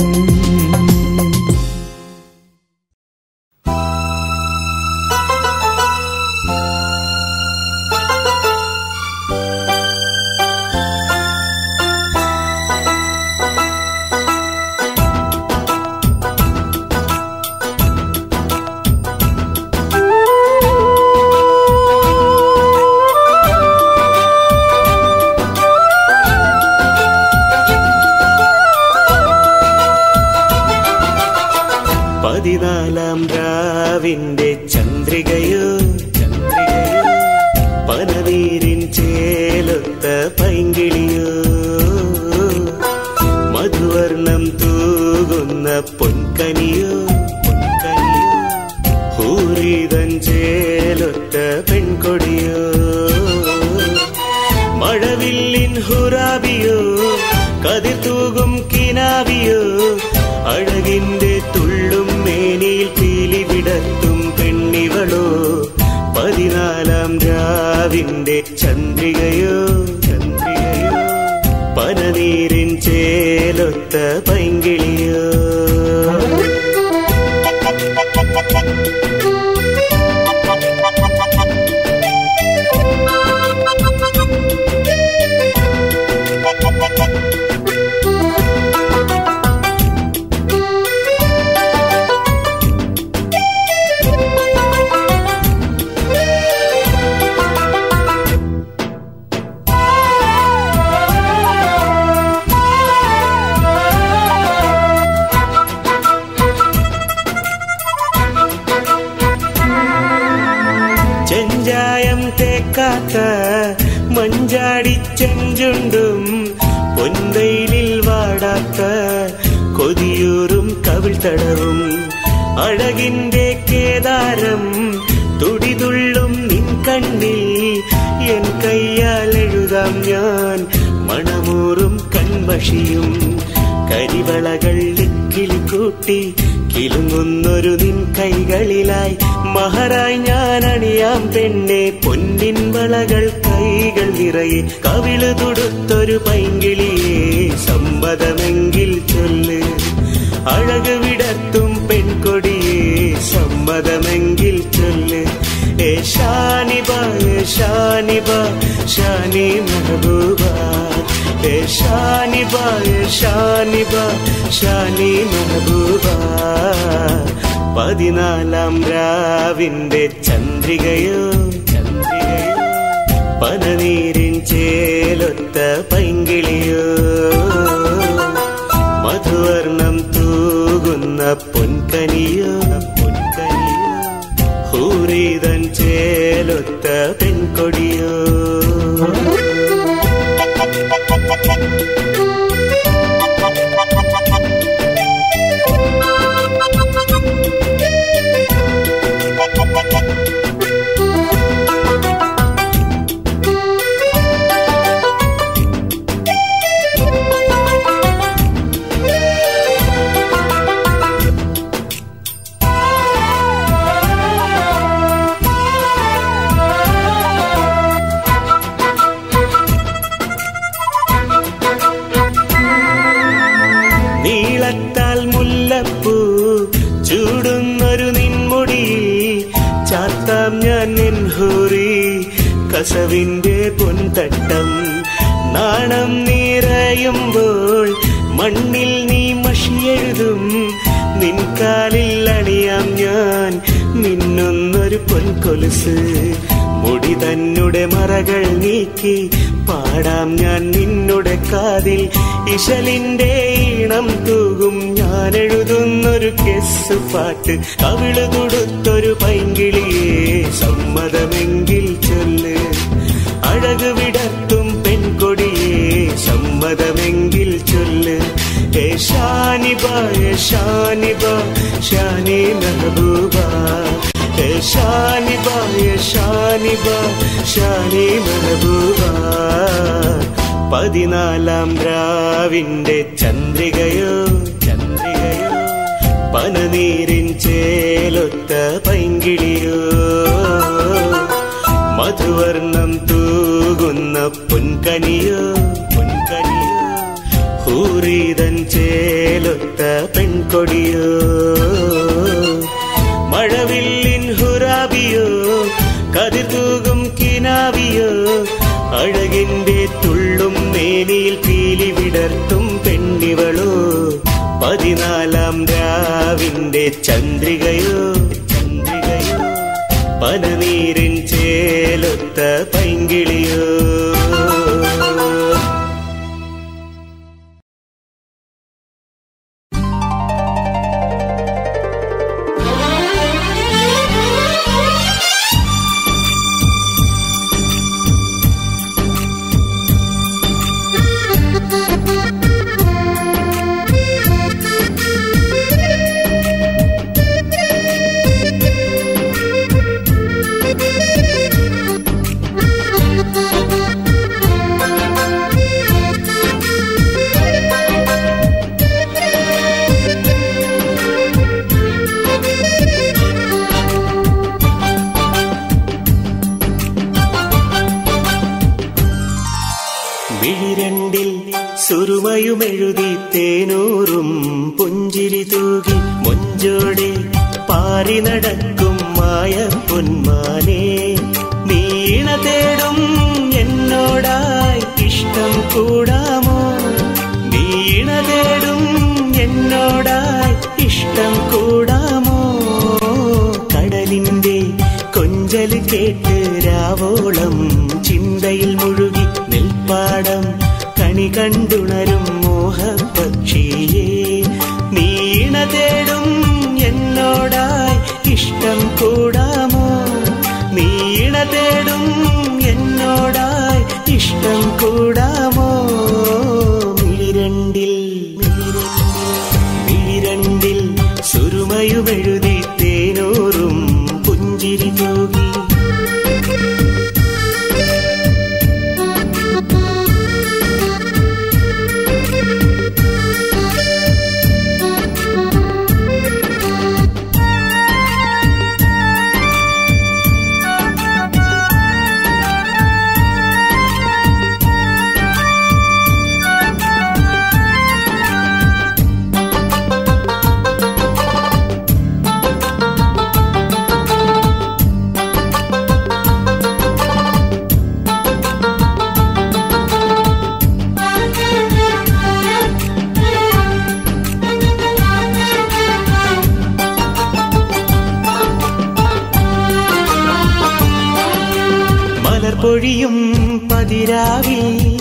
പതിനാലാം രാവിന്റെ ചന്ദ്രികയോ ചന്ദ്രികയോ പനനീരിൻ ചേലൊത്ത പൈങ്കിളിയോ മധുവർണം തൂകുന്ന പൊൻകനിയോ പൊൻകനിയോ ഹൂരിതൻ ചേലൊത്ത പെൺകൊടിയോ മഴവില്ലിൻ ഹുറാബിയോ കതിർ തൂകും കിനാവിയോ അഴകിന്റെ തുള്ളും മേനിയിൽ പീലി വിടത്തും പെണ്ണിവളോ പതിനാലാം രാവിന്റെ ചന്ദ്രികയോ ചന്ദ്രികയോ പനനീരിൻ ചേലൊത്ത പൈങ്കിളിയോ ചെഞ്ചായം തേക്കാത്ത മഞ്ചാടി ചെഞ്ചുണ്ടും പൊൻവെയിലിൽ വാടാത്ത കൊതിയൂറും കവിൾ തടവും അഴകിന്റെ കേദാരം തുടിതുള്ളും നിൻ കണ്ണിൽ എൻ കയ്യാൽ എഴുതാം ഞാൻ മണമൂറും കൺമഷിയും കരിവളകൾ ലിക്കിലി കൂട്ടി കിലുങ്ങുന്നൊരു നിൻ കൈകളിലായി മഹറായി ഞാൻ അണിയാം പെണ്ണെ പൊന്നിൻ വളകൾ കൈകൾ നിറയെ കവിള് തുടുത്തൊരു പൈങ്കിളിയെ സമ്മതമെങ്കിൽ ചൊല്ല് അഴക് വിടത്തും പെൺകൊടിയെ സമ്മതമെങ്കിൽ ചൊല്ല് ഏ ഷാനിബ ഏ ഷാനിബ ഷാനി മെഹബൂബ ഏ ഷാനിബ ഏ ഷാനിബ ഷാനി മെഹബൂബ പതിനാലാം രാവിന്റെ ചന്ദ്രികയോ ചന്ദ്രികയോ പനനീരിൻ ചേലൊത്ത പൈങ്കിളിയോ മധുവർണം തൂകുന്ന പൊൻകനിയോ പൊൻകനിയോ ഹൂരീതൻ ചേലൊത്ത പെൺകൊടിയോ നീളത്താൽ മുല്ലപ്പൂ ചൂടുന്നൊരു നിൻമുടിയിൽ ചാത്താം ഞാൻ നിൻഹൂറി കസവിന്റെ പൊൻതട്ടം നാണം നിറയുമ്പോൾ മണ്ണിൽ നീ മഷിയെഴുതും നിൻ കാലിൽ അണിയാം ഞാൻ നിന്നൊന്നൊരു പൊൻകൊലുസ് മുടി തന്നുടെ മറകൾ നീക്കി പാടാം ഞാൻ നിന്നുടെ കാതിൽ ഇശലിന്റെ ഈണം തൂകും ഞാൻ എഴുതുന്നൊരു കെസ് പാട്ട് കവിള് തുടുത്തൊരു പൈങ്കിളിയെ സമ്മതമെങ്കിൽ ചൊല്ല് അഴക് വിടർത്തും പെൺകൊടിയെ സമ്മതമെങ്കിൽ ചൊല്ല് ഏ ഷാനിബ ഏ ഷാനിബ ഷാനി മെഹബൂബ ഏ ഷാനിബ ഏ ഷാനിബ ഷാനി മെഹബൂബ പതിനാലാം രാവിന്റെ ചന്ദ്രികയോ ചന്ദ്രികയോ പനനീരിൻ ചേലൊത്ത പൈങ്കിളിയോ മധുവർണം തൂകുന്ന പൊൻകനിയോ പൊൻകനിയോ ഹൂറീതൻ ചേലൊത്ത പെൺകൊടിയോ മഴവില്ലിൻ ഹുറാബിയോ കതിർ തൂകും കിനാവിയോ അഴകിന്റെ തുള്ളും മേനിയിൽ പീലി വിടർത്തും പെണ്ണിവളോ പതിനാലാം രാവിന്റെ ചന്ദ്രികയോ ചന്ദ്രികയോ പനനീരിൻ ചേലൊത്ത പൈങ്കിളിയോ വിഴിരണ്ടിൽ സുറുമയുമെഴുതി തേനൂറും പുഞ്ചിരി തൂകി മൊഞ്ചോടെ പാറി നടക്കും മായ പൊന്മാനെ നീണ തേടും എന്നോടായി ഇഷ്ടം കൂടാമോ നീണ തേടും എന്നോടായി ഇഷ്ടം കൂടാമോ കടലിന്റെ കൊഞ്ചല് കേട്ട് രാവോളം ചിന്തയിൽ മുഴുകി നെൽപ്പാടം കണി കണ്ടുണരും മോഹപക്ഷിയേ നീണ തേടും എന്നോടായി ഇഷ്ടം കൂടാമോ നീണ തേടും എന്നോടായി ഇഷ്ടം കൂടാമോ മിഴിരണ്ടിൽ മിഴിരണ്ടിൽ സുരുമയുമെഴുതി തേനൂറും പുഞ്ചിരി തൂകി മലർ പൊഴിയും പതിരാവിൽ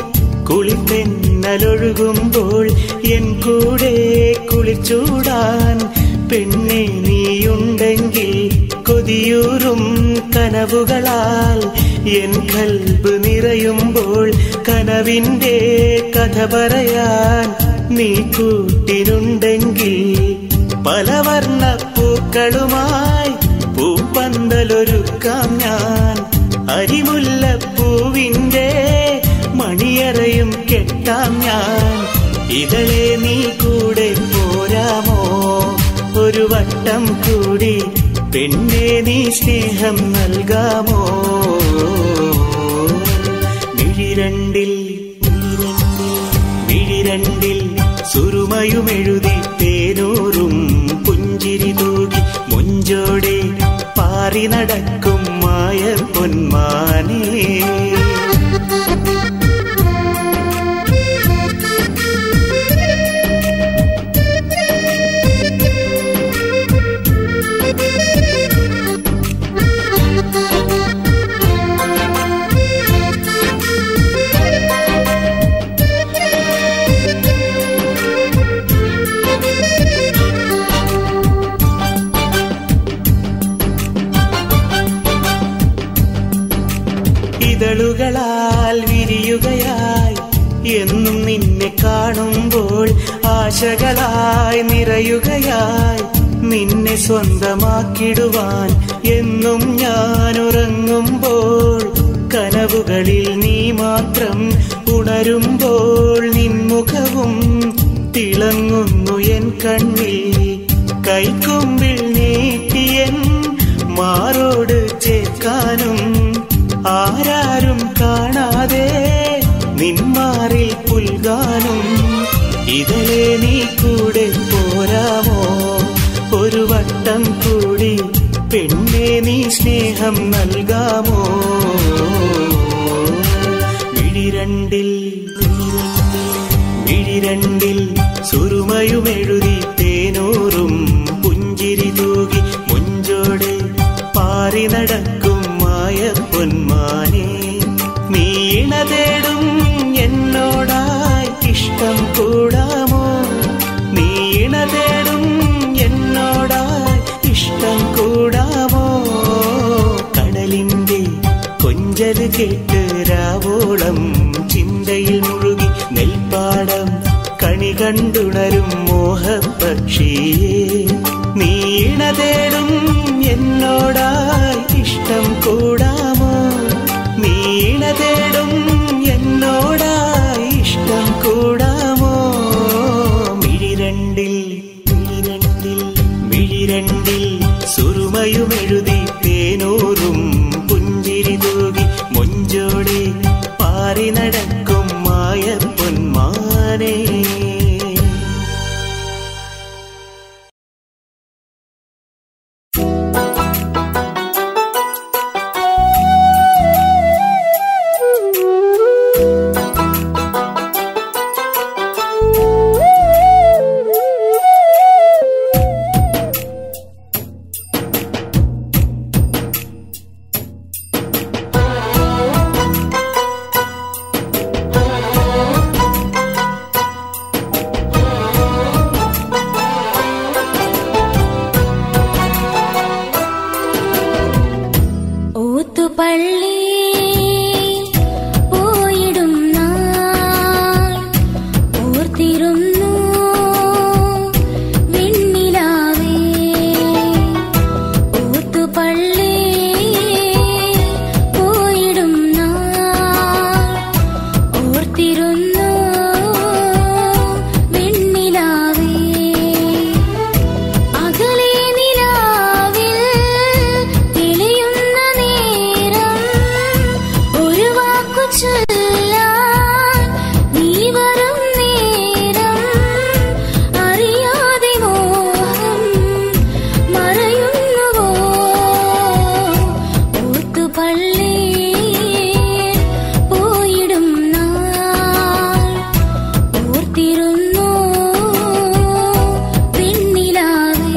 കുളിപ്പെന്നലൊഴുകുമ്പോൾ എൻ കൂടെ കുളിച്ചൂടാൻ പെണ്ണെ നീയുണ്ടെങ്കിൽ കൊതിയൂറും കനവുകളാൽ എൻ കൽബ് നിറയുമ്പോൾ കനവിന്റെ കഥ പറയാൻ നീ കൂട്ടിനുണ്ടെങ്കിൽ പലവർണ്ണ പൂക്കളുമായി പൂപ്പന്തലൊരുക്കാം ഞാൻ അരിമുല്ലപ്പൂവിന്റെ മണിയറയും കെട്ടാം ഞാൻ ഇതളെ നീ കൂടെ പോരാമോ ഒരു വട്ടം കൂടി പെണ്ണെ നീ സ്നേഹം നൽകാമോ മിഴിരണ്ടിൽ മിഴിരണ്ടിൽ സുറുമയുമെഴുതി തേനൂറും പുഞ്ചിരി തൂകി മുഞ്ചോടെ പാറി നടക്കും മായ പൊന്മാനേ ഇതളുകളാൽ വിരിയുകയായി എന്നും നിന്നെ കാണുമ്പോൾ ആശകളായി നിറയുകയായി നിന്നെ സ്വന്തമാക്കിടുവാൻ എന്നും ഞാൻ ഉറങ്ങുമ്പോൾ കനവുകളിൽ നീ മാത്രം ഉണരുമ്പോൾ നിൻമുഖവും തിളങ്ങുന്നു എൻ കണ്ണിൽ കൈക്കൊമ്പിൽ നീട്ടിയൻ മാറോട് ചേർക്കാനും ആരാരും കാണാതെ നിന്മാറിൽ പുൽകാനും ഇതിലെ നീ കൂടെ പോരാമോ ഒരു വട്ടം കൂടി പെണ്ണെ നീ സ്നേഹം നൽകാമോ വിഴിരണ്ടിൽ വിഴിരണ്ടിൽ സുറുമയുമെഴുതി തേനൂറും പുഞ്ചിരി തൂകി മുഞ്ചോടെ പാറി നടക്കും മായ പൊന്മാനെ നീ ഇണ തേടും എന്നോടായി ഇഷ്ടം കൂടാമോ നീ ഇണ തേടും എന്നോടായി ഇഷ്ടം കൂടാമോ കടലിന്റെ കൊഞ്ചല് കേട്ട് രാവോളം ചിന്തയിൽ മുഴുകി നെൽപ്പാടം കണി കണ്ടുണരും മോഹപക്ഷിയേ നീണ തേടും എന്നോടായി ഇഷ്ടം കൂടാമോ നീണ തേടും എന്നോടായി ഇഷ്ടം കൂടാമോ മിഴിരണ്ടിൽ മിഴിരണ്ടിൽ മിഴിരണ്ടിൽ സുറുമയുമെഴുതി തേനൂറും പുഞ്ചിരി തൂകി മൊഞ്ചോടെ പാറി നടക്കും മായ പൊന്മാനേ ഓത്തുപള്ളി പോയിടും നാൾ ഓർത്തിരുന്നു വെണ്ണിലാവേ ഓത്തുപള്ളി പോയിടും നാൾ ഓർത്തിരുന്നു വെണ്ണിലാവേ അകലെ നിലാവിൽ തെളിയുന്ന നേരം ഒരു വാക്കു ചൊല്ലാൻ നീ വരും നേരം അറിയാതെ മോഹം മറയുന്നുവോ ഓത്തുപള്ളി പോയിടും നാൾ ഓർത്തിരുന്നു പെണ്ണിലാവേ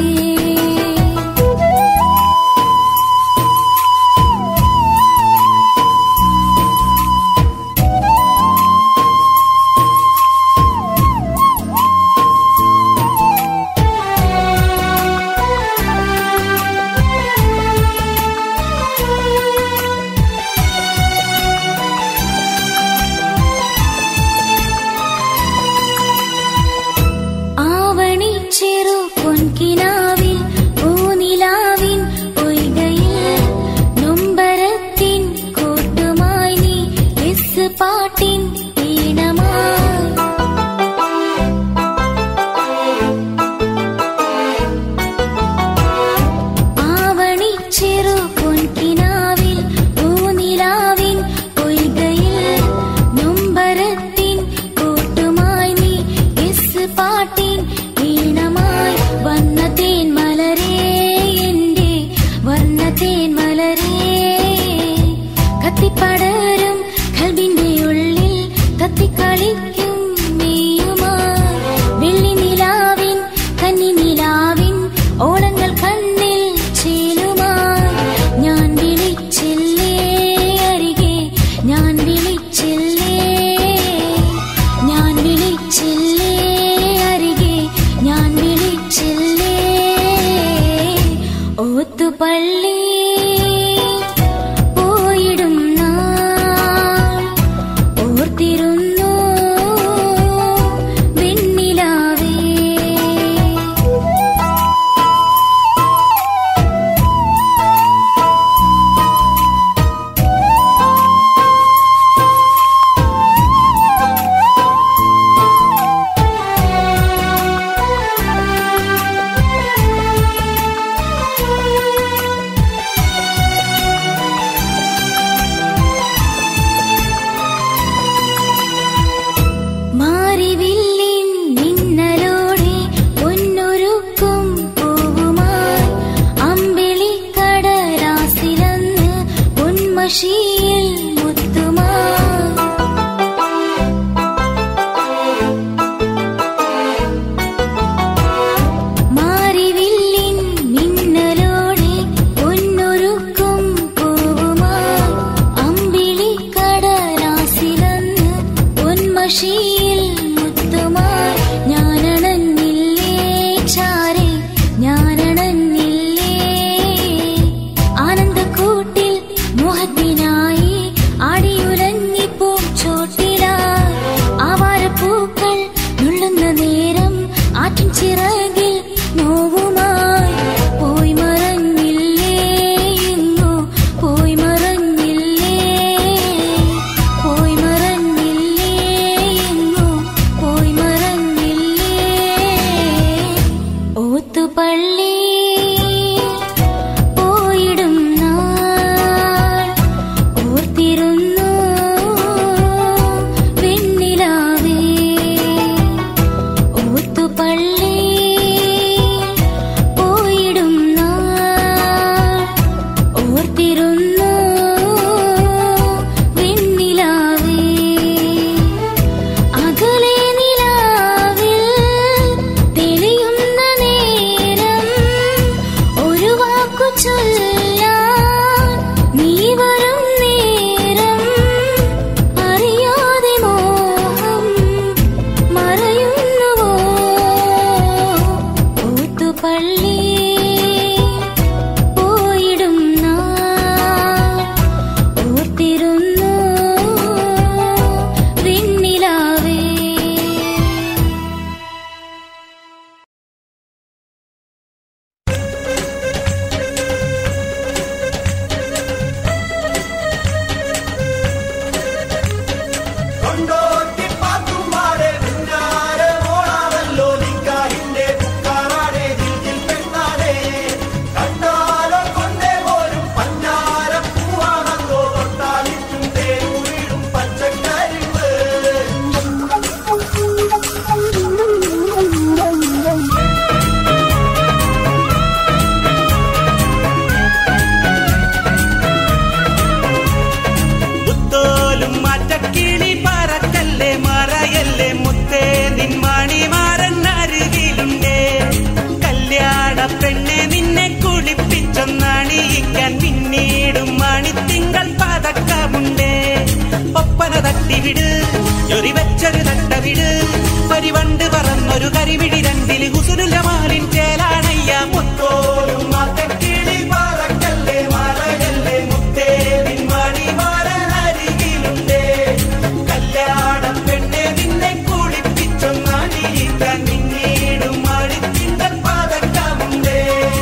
മുത്തുമായി മാറിവില്ലിൻ മിന്നലോടെ പൊന്നൊരുക്കും പൂവുമായി അമ്പിളിക്കടലാസിലന്ന് പൊന്മഷിയിൽ മുത്തുമായി ഞാനണഞ്ഞില്ലേ ചാരെ ഞാനണഞ്ഞില്ലേ ആനന്ദക്കൂട്ടിൽ മോഹത്തിനായി ആടിയുലഞ്ഞിപ്പോം ചോട്ടിലായി ആവാരപ്പൂക്കൾ നുള്ളുന്ന നേരം ആറ്റിൻ ചിറകിൽ നോവുമായി പോയി മറഞ്ഞില്ലേ എങ്ങോ പോയി മറഞ്ഞില്ലേ പോയി മറഞ്ഞില്ലേ എങ്ങോ പോയി മറഞ്ഞില്ലേ ഓത്തുപള്ളി പോയിടും നാൾ ഓർത്തിരുന്നു വെണ്ണിലാവേ ഓത്തുപള്ളി പോയിടും നാൾ ഓർത്തിരുന്നു വെണ്ണിലാവേ അകലെ നിലാവിൽ തെളിയുന്ന നേരം ഒരു വാക്കു ചൊല്ലാൻ നീ വരും നേരം അറിയാതെ മോഹം മറയുന്നുവോ ഓത്തുപള്ളി പോയിടും നാൾ ഓർത്തിരുന്നു വെണ്ണിലാവേ കൊണ്ടോട്ടി പാത്തുമാരെ പിന്നാരെ ഓടാമല്ലോ നിക്കാഹിന്റെ പുക്കാറാടെ ജിൽ പെണ്ണാടെ കണ്ടാലോ കൊണ്ടേ പോരും പഞ്ചാര പൂവാണല്ലോ തൊട്ടാലിറ്റും തേരുവീടും പച്ചക്കരിവ് മുത്തോലും മാറ്റക്കിളി പറക്കല്ലേ മറയല്ലേ മുത്തേ നിൻമണിമാരൻ അരുകിലുണ്ടേ കല്യാണ പെണ്ണെ നിന്നെ കുളിപ്പിച്ചൊന്നണിയിക്കാൻ പിന്നീടും മണിത്തിങ്കൾ പതക്കമുണ്ടേ ഒപ്പന തട്ടിവിട് ചൊരി വെച്ചൊരു തട്ടവിട് പരിവണ്ട് പറന്നൊരു കരിവിടി രണ്ടില് കുസുരുലമാലിൻ ചേലാണയ്യ മുത്തോലും മാറ്റക്കിളി പറക്കല്ലേ മറയല്ലേ മുത്തേ നിൻമണിമാരൻ അരികിലുണ്ടേ കല്യാണ പെണ്ണെ നിന്നെ കുളിപ്പിച്ചൊന്നണിയിക്കാൻ പിന്നീടും മണിത്തിങ്കൾ പതക്കമുണ്ടേ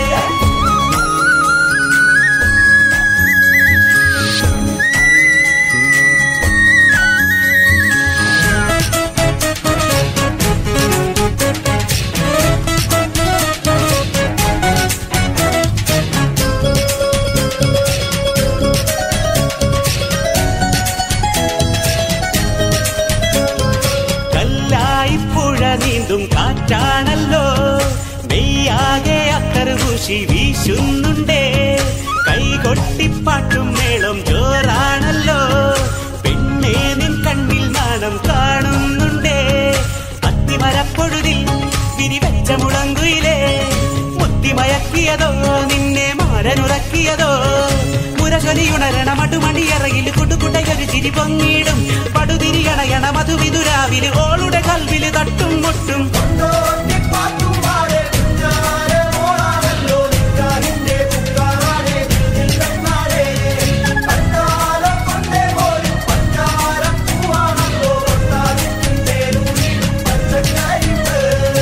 കല്ലായി പുഴ നീന്തും കാറ്റാണല്ലോ മെയ്യാകെ അക്കറുപൂശി വീശുന്നുണ്ടേ കൈകൊട്ടിപ്പാട്ടും മേളം ജോറാണല്ലോ പെണ്ണേ നിൻ കണ്ണിൽ നാണം കാണുന്നുണ്ടേ അത്തിമരപ്പൊഴുതിൽ വിരിവെച്ച മുളങ്കുയിലേ മുത്തിമയക്കിയതോ നിന്നെ മാരനുറക്കിയതോ മുരശനിയുണരണ മടുമണിയറയിൽ കുടുകുടയൊരു ചിരി പൊങ്ങിടും പടുതിരിയണയണ മധുവിതുരാവില് ഓളുടെ കൽവില് തട്ടും മുട്ടും കൊണ്ടോട്ടി പാത്തുമാരെ പിന്നാരെ ഓടാമല്ലോ നിക്കാഹിന്റെ പുക്കാറാടെ ജിൽ പെണ്ണാടെ കണ്ടാലോ കൊണ്ടേ പോരും പഞ്ചാര പൂവാണല്ലോ തൊട്ടാലിറ്റും തേരുവീടും പച്ചക്കരിവ്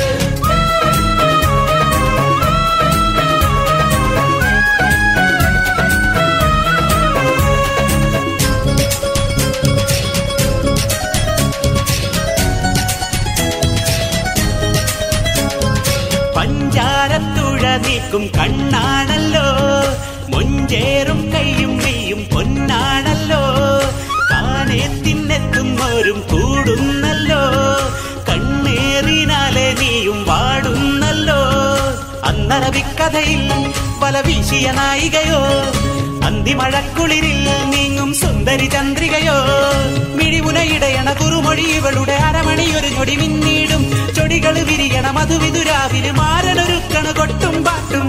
പഞ്ചാരത്തുഴ നീക്കും കണ്ണാണല്ലോ മൊഞ്ചേറും കൈയും മെയ്യും പൊന്നാണല്ലോ കാനേ തിന്നെത്തുന്നോരും കൂടുന്നല്ലോ കണ്ണേറിനാലെ നീയും വാടുന്നല്ലോ അന്നറബിക്കഥയിൽ പല വീശിയ നായികയോ അന്തിമഴക്കുളിരിൽ നീങ്ങും സുന്ദരി ചന്ദ്രികയോ മിഴിമുനയിടയണ കുറുമൊഴി ഇവളുടെ അരമണി ഒരു ഞൊടി മിന്നീടും ചൊടികൾ വിരിയണ മധുവിതുരാവില് മാരനൊരുക്കണ കൊട്ടും പാട്ടും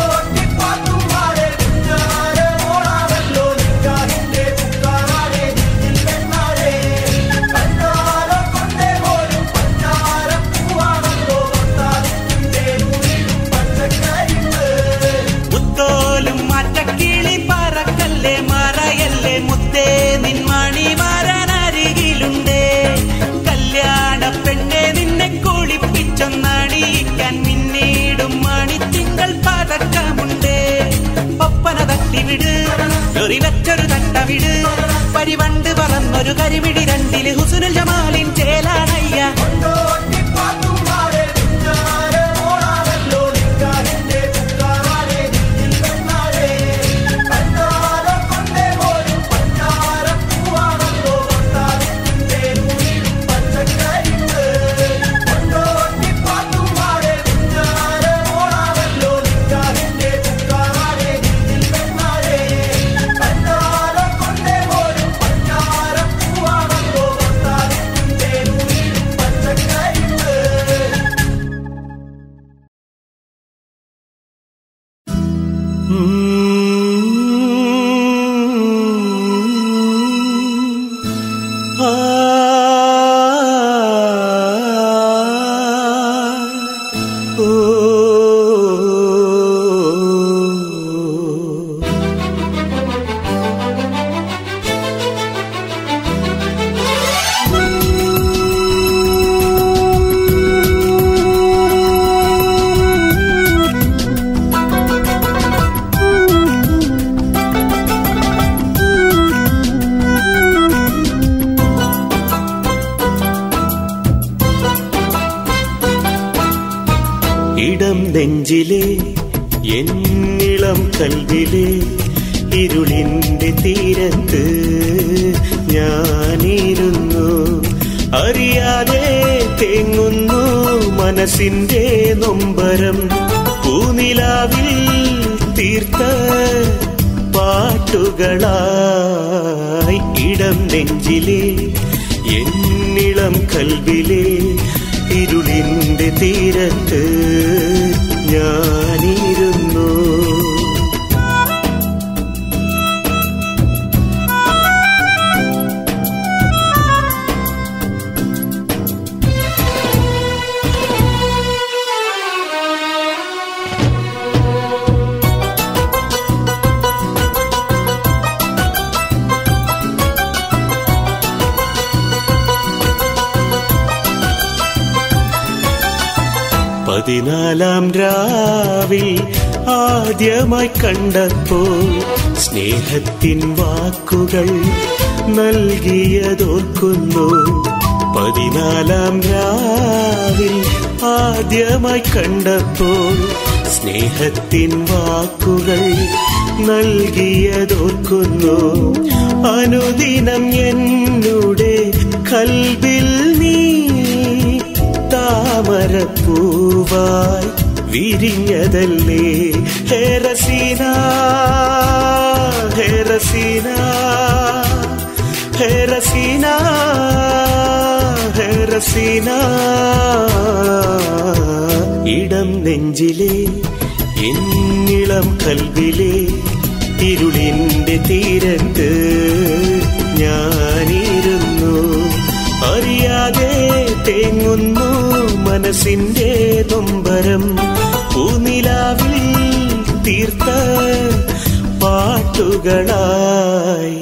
മുത്തോലും മാറ്റക്കിളി പറക്കല്ലേ മറയല്ലേ മുത്തേ നിൻമണി മാറാനരികിലുണ്ടേ കല്യാണ പെണ്ണെ നിന്നെ കുളിപ്പിച്ചൊന്നണിയിക്കാൻ മിന്നീടും മണിത്തിങ്കൾ പതക്കമുണ്ടേ ഒപ്പന തട്ടിവിട് ചൊറി വെച്ചൊരു തട്ടവിട് പരിവണ്ട് പറന്നൊരു കരിമിടി രണ്ടില് ഹുസുനുൽ ജമാലിൻ ചേലാണയ്യ ഇടം നെഞ്ചിലെ എന്നിളം കൽവിലെ ഇരുളിന്റെ തീരത്ത് ഞാനിരുന്നു അറിയാതെ തേങ്ങുന്നു മനസ്സിന്റെ നൊമ്പരം പൂനിലാവിൽ തീർത്ത പാട്ടുകളായി ഇടം നെഞ്ചിലെ എന്നിളം കൽവിലെ ഇരുളിന്റെ തീരത്ത് ഞാനിരുന്നു പതിനാലാം രാവിൽ ആദ്യമായി കണ്ടപ്പോൾ സ്നേഹത്തിൻ വാക്കുകൾ നൽകിയതോർക്കുന്നു പതിനാലാം രാവിൽ ആദ്യമായി കണ്ടപ്പോൾ സ്നേഹത്തിൻ വാക്കുകൾ നൽകിയതോർക്കുന്നു അനുദിനം എന്നുടെ കൽബിൽ നീ താമരപ്പൂവായി വിരിഞ്ഞതല്ലേ ഹേറസീന ഹേറസീന ഹേറസീന ഹേറസീന ഇടം നെഞ്ചിലെ എന്നിളം കൽവിലെ ഇരുളിന്റെ തീരത്ത് ഞാനിരുന്നു അറിയാതെ തേങ്ങുന്നു മനസ്സിന്റെ നൊമ്പരം പൂനിലാവിൽ തീർത്ത പാട്ടുകളായി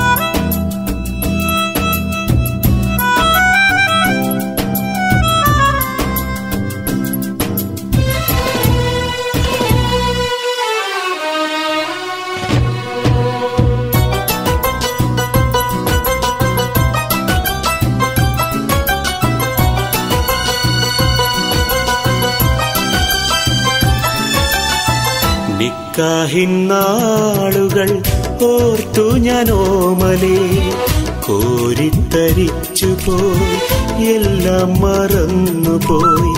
നിക്കാഹിന്നാളുകൾ ഓർത്തു ഞാൻ ഓമലേ കോരിത്തരിച്ചു പോയി എല്ലാം മറന്നുപോയി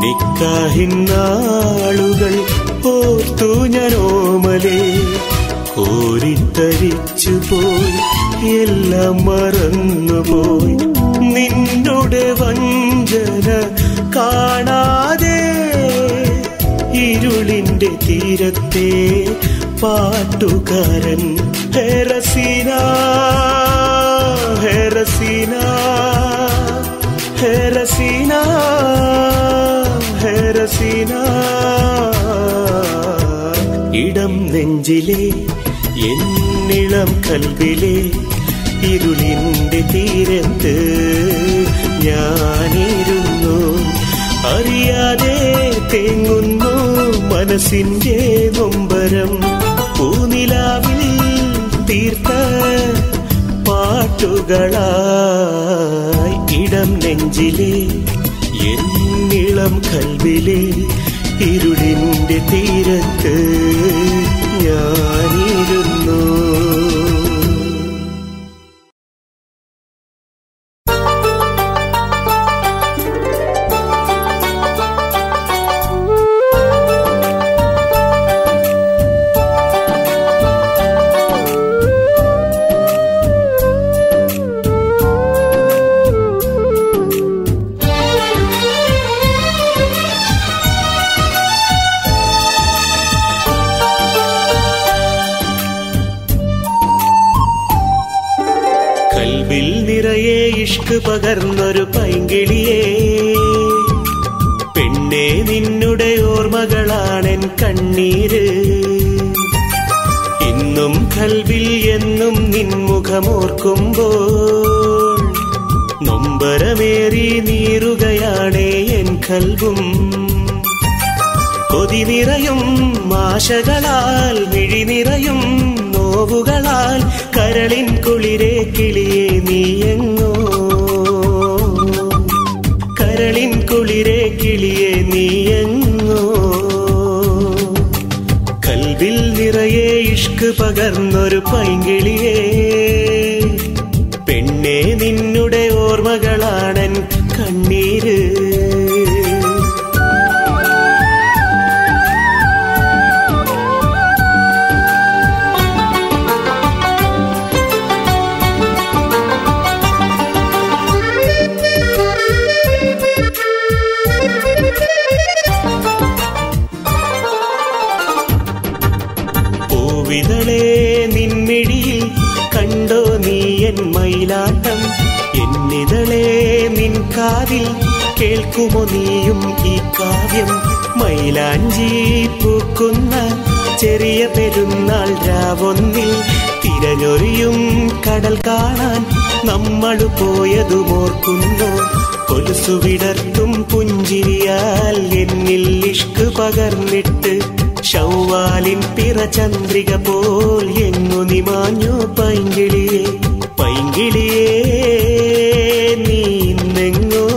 നിക്കാഹിന്നാളുകൾ ഓർത്തു ഞാൻ ഓമലേ കോരിത്തരിച്ചു പോയി എല്ലാം മറന്നുപോയി നിന്നുടെ വഞ്ചന കാണാതെ ഇരുളിന്റെ തീരത്തെ പാട്ടുകാരൻ ഹെറസീന ഹെറസീന ഹെറസീന ഹെറസീന ഇടം നെഞ്ചിലെ എന്നിളം കൽവിലെ ഇരുളിന്റെ തീരത്ത് ഞാനിരുന്നു അറിയാതെ തേങ്ങുന്നു മനസ്സിന്റെ നൊമ്പരം പൂനിലാവിൽ തീർത്ത പാട്ടുകളായി ഇടം നെഞ്ചിലെ എന്നിളം കൽവിലെ ഇരുളിന്റെ തീരത്ത് ഞാനിരുന്നു കൽവിൽ നിറയെ ഇഷ്ക് പകർന്നൊരു പൈങ്കിളിയേ പെണ്ണെ നിന്നുടെ ഓർമ്മകളാണെൻ കണ്ണീര് ഇന്നും കൽവിൽ എന്നും നിൻമുഖമോർക്കുമ്പോൾ നൊമ്പരമേറി നീറുകയാണേ എൻ കൽവും കൊതി നിറയും മാശകളാൽ മിഴി നിറയും നോവുകളാൽ കരളിൻ കുളിരെ കിളിയെ നീയെങ്ങോ കരളിൻ കുളിരെ കിളിയെ നീയെങ്ങോ കൽവിൽ നിറയെ ഇഷ്ക് പകർന്നൊരു പൈങ്കിളിയേ പെണ്ണെ നിന്നുടെ ഓർമ്മകളാണൻ കണ്ണീര് പൂവിതളേ നിൻമിഴിയിൽ കണ്ടോ നീ എൻ മയിലാട്ടം എന്നിതളേ നിൻ കാതിൽ കേൾക്കുമോ നീയും ഈ കാവ്യം മൈലാഞ്ചി പൂക്കുന്ന ചെറിയ പെരുന്നാൾ രാവൊന്നിൽ തിരഞ്ഞൊറിയും കടൽ കാണാൻ നമ്മൾ പോയതുമോർക്കുന്നു കൊലുസു വിടർത്തും പുഞ്ചിരിയാൽ എന്നിൽ ഇഷ്ക് പകർന്നിട്ട് ഷൗവാലിൻ പിറ ചന്ദ്രിക പോൽ എങ്ങു നിമാഞ്ഞു പൈങ്കിളിയെ പൈങ്കിളിയേ നീ ഇന്നെങ്ങോ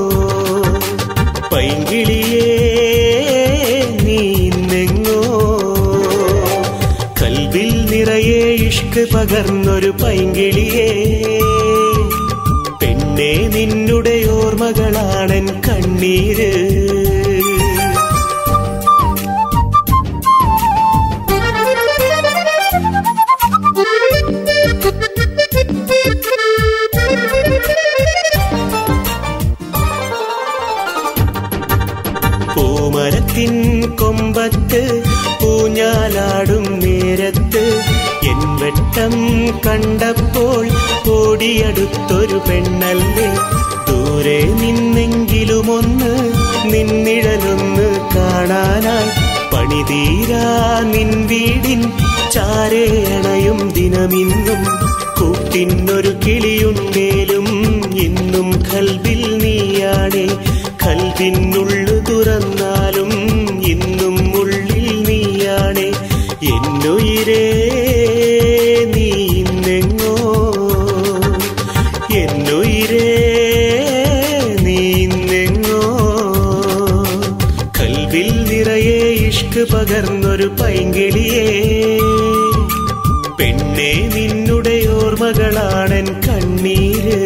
പൈങ്കിളിയേ നീ ഇന്നെങ്ങോ കൽവിൽ നിറയെ ഇഷ്ക് പകർന്നൊരു പൈങ്കിളിയേ പെണ്ണെ നിന്നുടെ ഓർമ്മകളാണൻ കണ്ണീര് പൂമരത്തിൻ കൊമ്പത്ത് പൂഞ്ഞാലാടും നേരത്ത് എൻ വെട്ടം കണ്ടപ്പോൾ ഓടിയടുത്തൊരു പെണ്ണല്ലേ ദൂരെ നിന്നെങ്കിലുമൊന്ന് നിന്നിഴലൊന്ന് കാണാനായി പണിതീരാ നിൻ വീടിൻ ചാരേണയും ദിനമിന്നും കൂട്ടിനൊരു കിളിയുണ്ടേലും ഇന്നും കൽവിൽ നീയാണേ കൽവിനുള്ളു തുറന്നാലും ഇന്നും ഉള്ളിൽ നീയാണേ എന്നുയിരേ നീ ഇന്നെങ്ങോ എന്നുയിരേ നീ ഇന്നെങ്ങോ കൽവിൽ നിറയെ ഇഷ്ക് പകർന്നൊരു പൈങ്കിളിയേ പെണ്ണെ നിന്നുടെ ഓർമ്മകളാണൻ കണ്ണീര്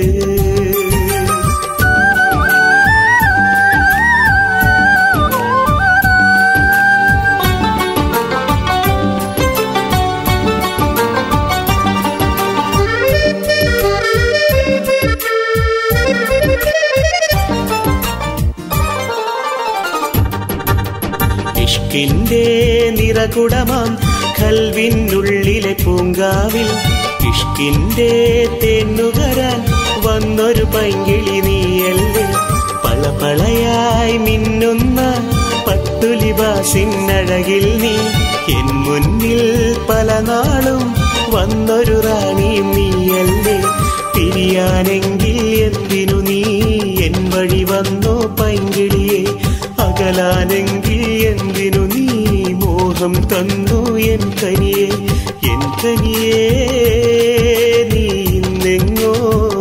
ഇഷ്കിന്റെ നിറകുടമാം കൽവിനുള്ളിലെ പൂങ്കാവിൽ ഇഷ്കിന്റെ തേന്നുകരാൻ വന്നൊരു പൈങ്കിളി നീയല്ലേ പളപളയായി മിന്നുന്ന പട്ടുലിബാസിനഴകിൽ നീ എൻ മുന്നിൽ പല നാളും വന്നൊരു റാണിയും നീയല്ലേ പിരിയാനെങ്കിൽ എന്തിനു നീ എൻ വഴി വന്നോ പൈങ്കിളിയെ അകലാനെങ്കിൽ എന്തിനു നീ മോഹം തന്നു എൻ കനിയെ എൻ കനിയേ നീ ഇന്നെങ്ങോ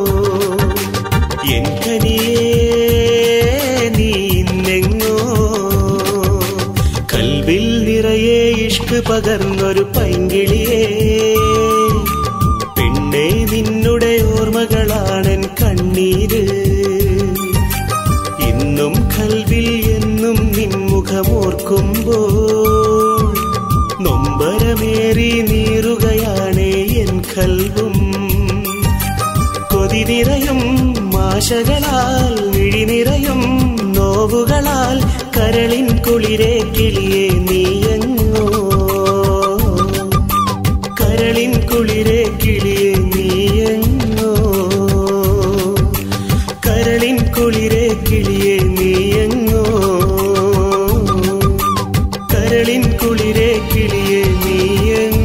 എൻ കനിയേ നീ ഇന്നെങ്ങോ കൽവിൽ നിറയെ ഇഷ്ക് പകർന്നൊരു പൈങ്കിളിയേ പെണ്ണെ നിന്നുടെ ഓർമ്മകളാണെൻ കണ്ണീര് ഇന്നും കൽവിൽ എന്നും നിൻമുഖമോർക്കുമ്പോൾ നൊമ്പരമേറി നീറുകയാണേ എൻ കൽവും കൊതി നിറയും മാശകളാൽ മിഴി നിറയും നോവുകളാൽ കരളിൻ കുളിരെ കിളിയെ നീയങ്ങോ കരളിൻ കുളിരെ കിളിയെ നീയങ്ങോ കരളിൻ കുളിരെ കിളിയെ നീയങ്ങോ കരളിൻ കുളിരെ കിളിയെ നീയങ്ങോ